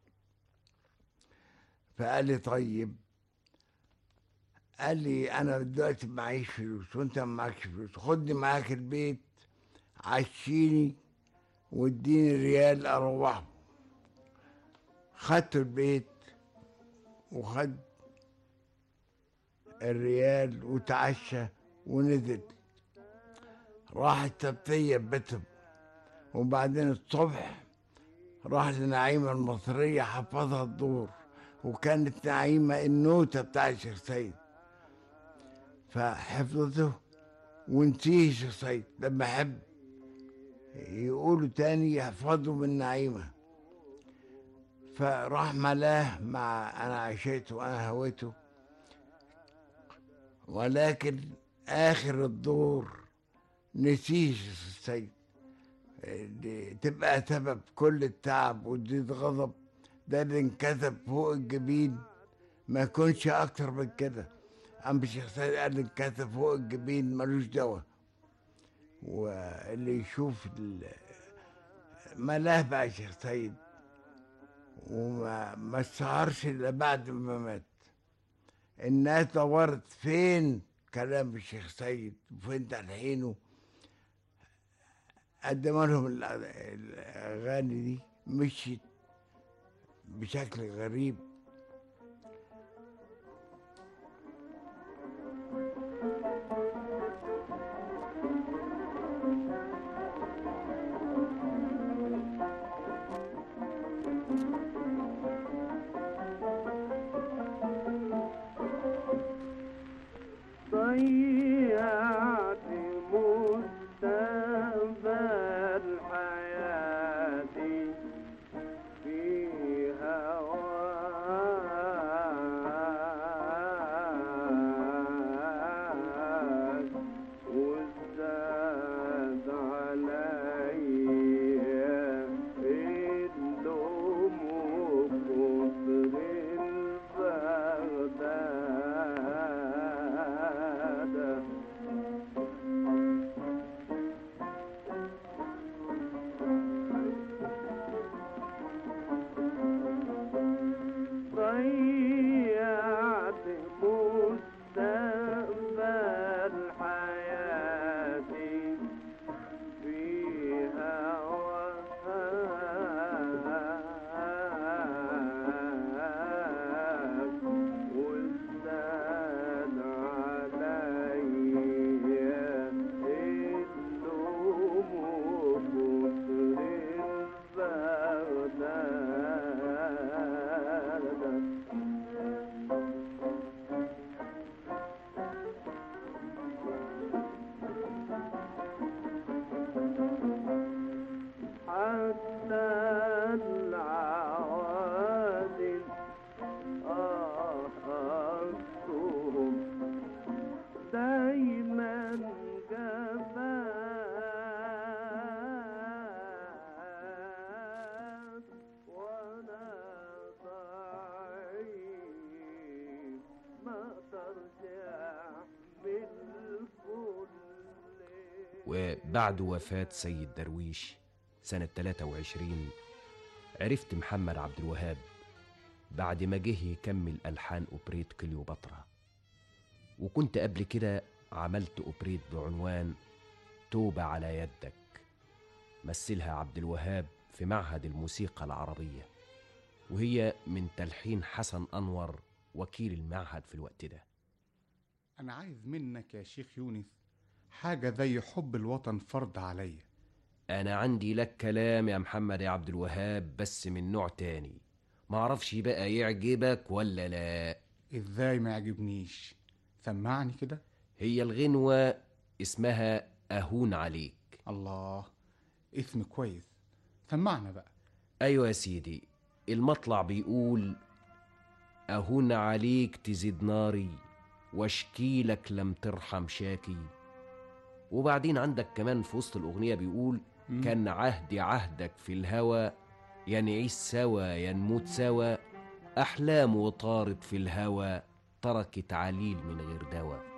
فقال لي طيب قال لي انا دلوقتي معيش فلوس وانت ما معكش فلوس خدني معاك البيت عشيني واديني ريال اروحه خدت البيت وخد الريال وتعشى ونزل راح التبتية بيتهم وبعدين الصبح راح لنعيمة المصرية حفظها الدور وكانت نعيمة النوتة بتاع الشيخ سيد فحفظته ونسيه الشيخ سيد لما حب يقولوا تاني يحفظوا من نعيمة فراح ملاه مع أنا عشيته وأنا هويته ولكن آخر الدور نسيه الشيخ السيد دي تبقى سبب كل التعب وتزيد غضب ده اللي انكتب فوق الجبين ما يكونش اكتر من كده عم الشيخ سيد قال اللي انكتب فوق الجبين ملوش دواء واللي يشوف ال- ملاه بقى الشيخ سيد وما ما اشتهرش الا بعد ما مات الناس دورت فين كلام الشيخ سيد وفين تلحينه قدم لهم ال- الاغاني دي مشيت بشكل غريب ضيعت مستقبل حياتي في هواك وبعد وفاة سيد درويش سنة 23 عرفت محمد عبد الوهاب بعد ما جه يكمل ألحان أوبريت كليوباترا وكنت قبل كده عملت أوبريت بعنوان توبة على يدك مثلها عبد الوهاب في معهد الموسيقى العربية وهي من تلحين حسن أنور وكيل المعهد في الوقت ده أنا عايز منك يا شيخ يونس حاجة زي حب الوطن فرض عليا أنا عندي لك كلام يا محمد يا عبد الوهاب بس من نوع تاني معرفش بقى يعجبك ولا لا إزاي ما يعجبنيش سمعني كده هي الغنوة اسمها أهون عليك الله اسم كويس سمعنا بقى أيوة يا سيدي المطلع بيقول أهون عليك تزيد ناري واشكيلك لم ترحم شاكي وبعدين عندك كمان في وسط الأغنية بيقول مم. كان عهدي عهدك في الهوى يا نعيش سوا يا نموت سوا أحلام وطارت في الهوى تركت عليل من غير دواء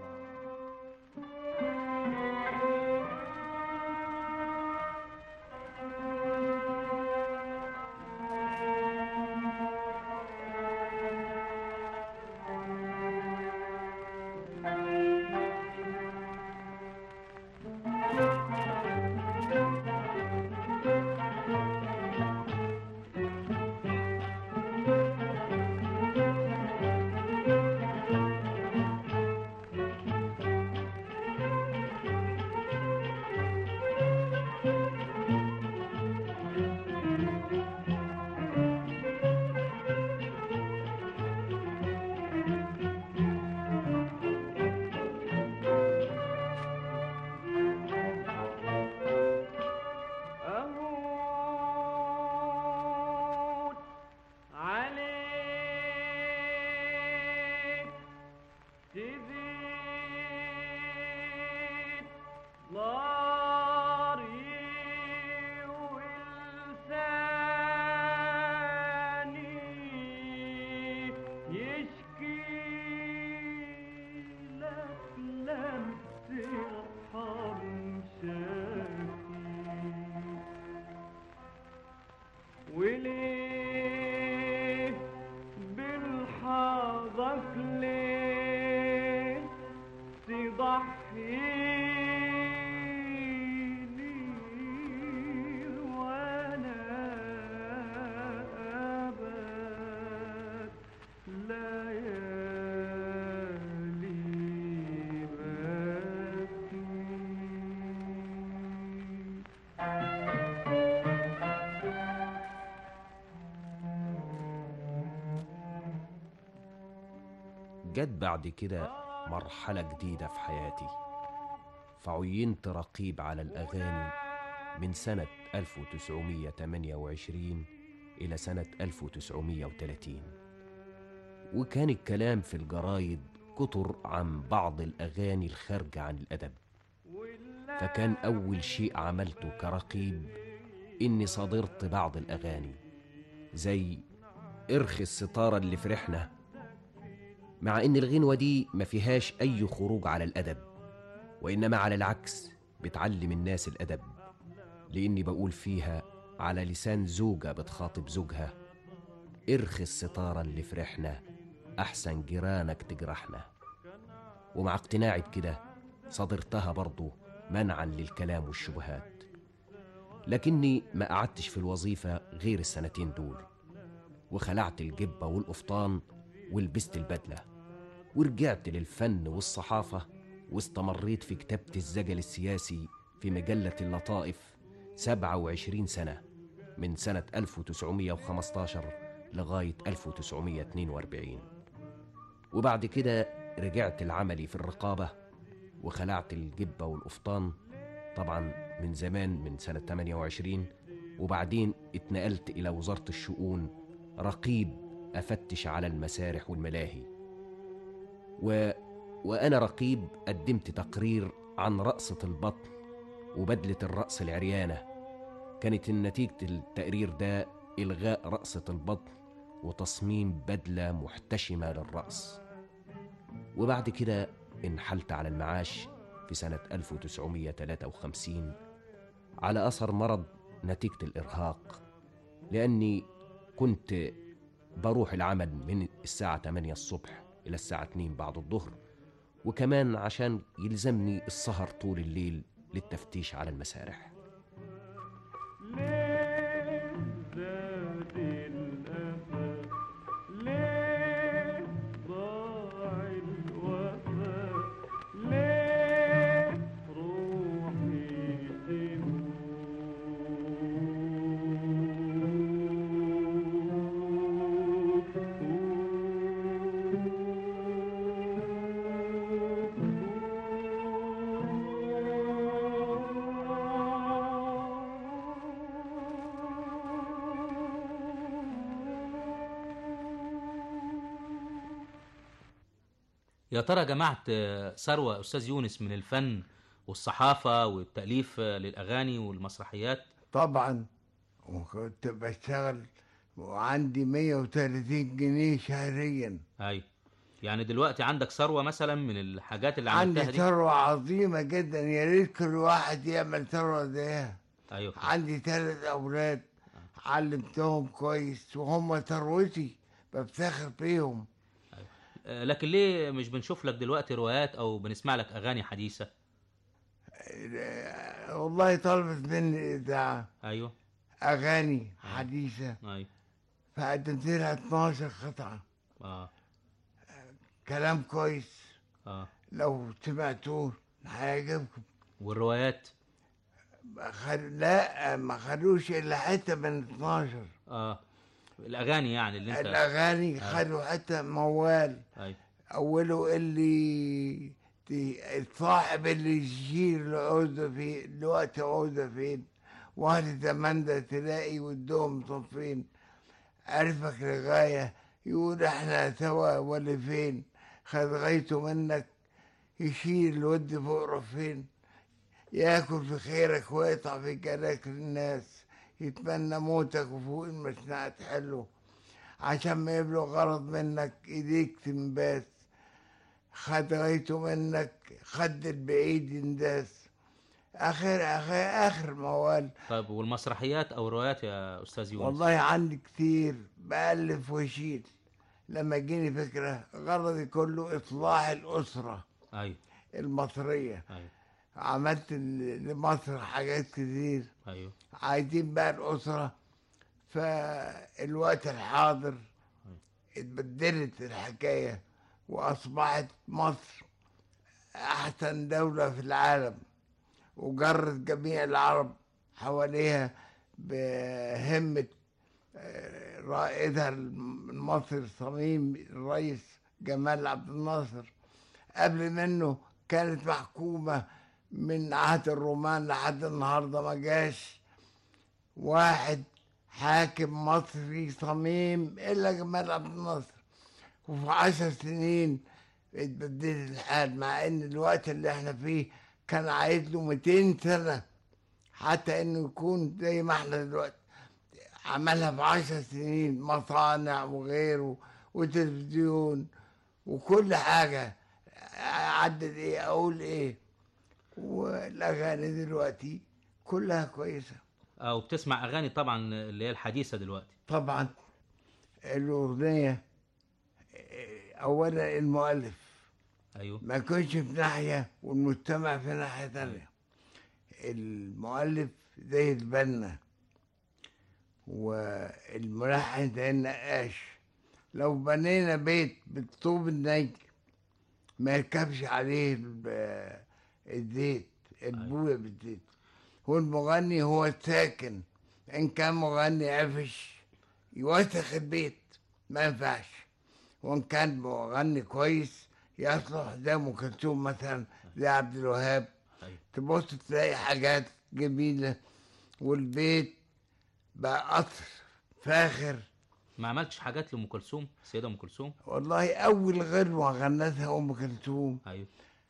أموت عليك تزيد ناري ولساني يشكي لك لم ترحم شاكي وليه بالحظك ليه تضحيني وانا ابد ليالي بكي جت بعد كده مرحلة جديدة في حياتي فعينت رقيب على الأغاني من سنة 1928 إلى سنة 1930 وكان الكلام في الجرايد كتر عن بعض الأغاني الخارجة عن الأدب فكان أول شيء عملته كرقيب إني صادرت بعض الأغاني زي ارخي الستارة اللي فرحنا مع إن الغنوة دي ما فيهاش أي خروج على الأدب وإنما على العكس بتعلم الناس الأدب لأني بقول فيها على لسان زوجة بتخاطب زوجها ارخي الستارة اللي فرحنا أحسن جيرانك تجرحنا ومع اقتناعي بكده صدرتها برضو منعا للكلام والشبهات لكني ما قعدتش في الوظيفة غير السنتين دول وخلعت الجبة والقفطان ولبست البدلة ورجعت للفن والصحافة واستمريت في كتابة الزجل السياسي في مجلة اللطائف 27 سنة من سنة 1915 لغاية 1942 وبعد كده رجعت لعملي في الرقابة وخلعت الجبة والقفطان طبعا من زمان من سنة 28 وبعدين اتنقلت إلى وزارة الشؤون رقيب أفتش على المسارح والملاهي و... وأنا رقيب قدمت تقرير عن رقصة البطن وبدلة الرأس العريانة كانت نتيجة التقرير ده إلغاء رقصة البطن وتصميم بدلة محتشمة للرأس وبعد كده انحلت على المعاش في سنة 1953 على أثر مرض نتيجة الإرهاق لأني كنت بروح العمل من الساعة 8 الصبح إلى الساعة 2 بعد الظهر وكمان عشان يلزمني السهر طول الليل للتفتيش على المسارح زاد الأفا ليه ضاع الوفا ليه روحي يا ترى جمعت آه، ثروة أستاذ يونس من الفن والصحافة والتأليف آه، للأغاني والمسرحيات طبعا وكنت بشتغل وعندي 130 جنيه شهريا أيوة يعني دلوقتي عندك ثروة مثلا من الحاجات اللي عملتها عندي دي ثروة عظيمة جدا يا ريت كل واحد يعمل ثروة زيها أيوة عندي ثلاث أولاد علمتهم كويس وهم ثروتي بفتخر بيهم آه، لكن ليه مش بنشوف لك دلوقتي روايات أو بنسمع لك أغاني حديثة آه، والله طلبت مني إذاعة أيوة أغاني حديثة أيوة فقدمت لها 12 قطعة آه كلام كويس آه لو سمعتوه هيعجبكم والروايات ما خل... لا ما خلوش إلا حتة من 12 آه الأغاني يعني اللي أنت الأغاني آه. خلوا حتة موال أيوة أوله اللي ت- الصاحب اللي يشيل العوزة في الوقت عوزة فين واحد زمان ده تلاقي ودهم صفين عرفك لغاية يقول احنا سوا ولا فين خد غايته منك يشيل الود فوق رفين ياكل في خيرك ويقطع في جلاك للناس يتمنى موتك وفوق المشنقة تحله عشان ما يبلغ غرض منك ايديك تنباس خد غايته منك خد البعيد ينداس اخر اخر اخر موال طيب والمسرحيات أو الروايات يا أستاذ يونس والله عندي كتير بألف واشيل لما جيني فكرة غرضي كله إصلاح الأسرة أيوة المصرية أيوة عملت ل- لمصر حاجات كتير أيوة عايزين بقى الأسرة فالوقت الحاضر اتبدلت الحكاية وأصبحت مصر أحسن دولة في العالم وجرت جميع العرب حواليها بهمة آه، رائدها المصري الصميم الرئيس جمال عبد الناصر قبل منه كانت محكومة من عهد الرومان لحد النهارده ما جاش واحد حاكم مصري صميم الا جمال عبد الناصر وفي عشر سنين اتبدلت الحال مع ان الوقت اللي احنا فيه كان عايز له 200 سنة حتى انه يكون زي ما احنا دلوقتي عملها في عشر سنين مصانع وغيره وتلفزيون وكل حاجة عدد ايه اقول ايه والاغاني دلوقتي كلها كويسة أو بتسمع أغاني طبعا اللي هي الحديثة دلوقتي طبعا الأغنية أولا المؤلف أيوة ما يكونش في ناحية والمجتمع في ناحية تانية المؤلف زي البنا والملحن زي النقاش لو بنينا بيت بالطوب الني ما يركبش عليه ال- الزيت البوية بالزيت هو المغني هو الساكن إن كان مغني عفش يوسخ البيت ما ينفعش وإن كان مغني كويس يصلح زي أم كلثوم مثلا زي عبد الوهاب تبص تلاقي حاجات جميلة والبيت بقى قصر فاخر ما عملتش حاجات لأم كلثوم السيدة أم كلثوم والله أول غنوة غنتها أم كلثوم أيوة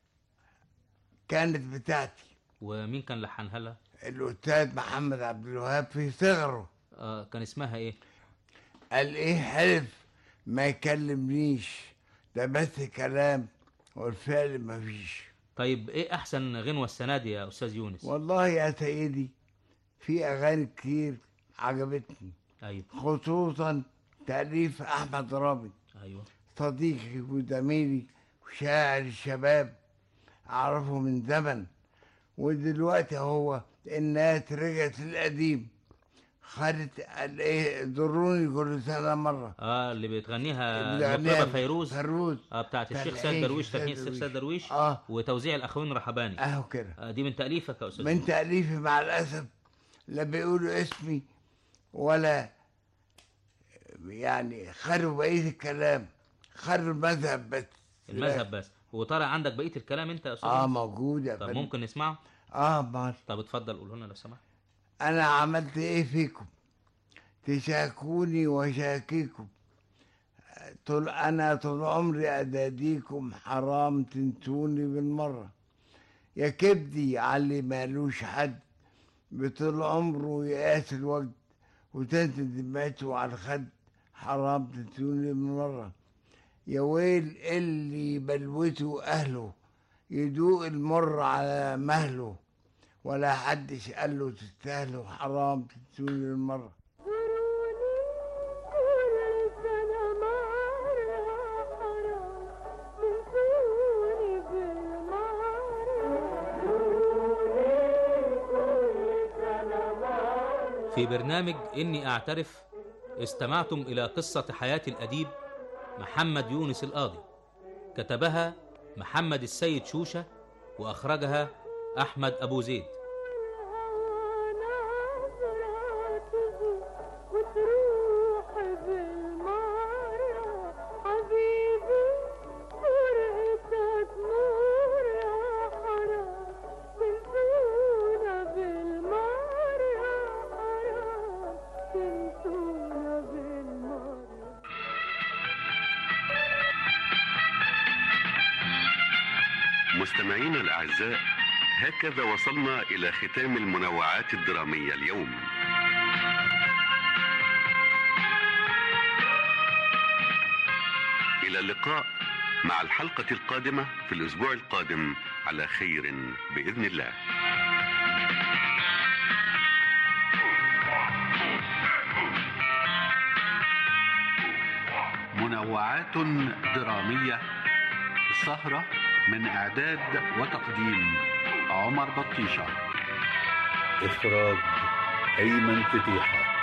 كانت بتاعتي ومين كان لحنها لها؟ الأستاذ محمد عبد الوهاب في صغره آه كان اسمها إيه؟ قال إيه حلف ما يكلمنيش ده بس كلام والفعل مفيش طيب ايه احسن غنوه السنه دي يا استاذ يونس والله يا سيدي في أغاني كتير عجبتني ايوه خصوصا تأليف أحمد رامي ايوه صديقي وزميلي وشاعر الشباب أعرفه من زمن ودلوقتي هو الناس رجعت للقديم خدت قال ايه ضروني كل سنة مرة اه اللي بتغنيها بتغنيها المطربه فيروز فيروز اه بتاعت الشيخ تلحين سيد درويش الشيخ تلحين سيد الشيخ سيد درويش اه وتوزيع الاخوين رحباني اهو كده آه دي من تاليفك يا استاذ من يونس. تأليفي مع الأسف لا بيقولوا اسمي ولا يعني خلوا بقية الكلام خلوا المذهب بس المذهب بس وطالع عندك بقيه الكلام انت يا استاذ اه يونس؟ موجود يا طب فندم. ممكن نسمعه اه مال طب اتفضل قوله لنا لو سمحت انا عملت ايه فيكم تشاكوني وشاكيكم طول انا طول عمري اداديكم حرام تنسوني بالمره يا كبدي علي مالوش حد بطول عمره يقاس الوجد وتنزل دمعته على الخد حرام تنسوني بالمره يا ويل اللي بلوته اهله يدوق المر على مهله ولا حدش قال له تستاهلوا حرام تنسوني المرة في برنامج إني أعترف استمعتم إلى قصة حياة الأديب محمد يونس القاضي كتبها محمد السيد شوشة وأخرجها أحمد أبو زيد مستمعينا الأعزاء هكذا وصلنا إلى ختام المنوعات الدرامية اليوم إلى اللقاء مع الحلقة القادمة في الأسبوع القادم على خير بإذن الله منوعات درامية السهرة من إعداد وتقديم عمر بطيشة إخراج أيمن فتيحة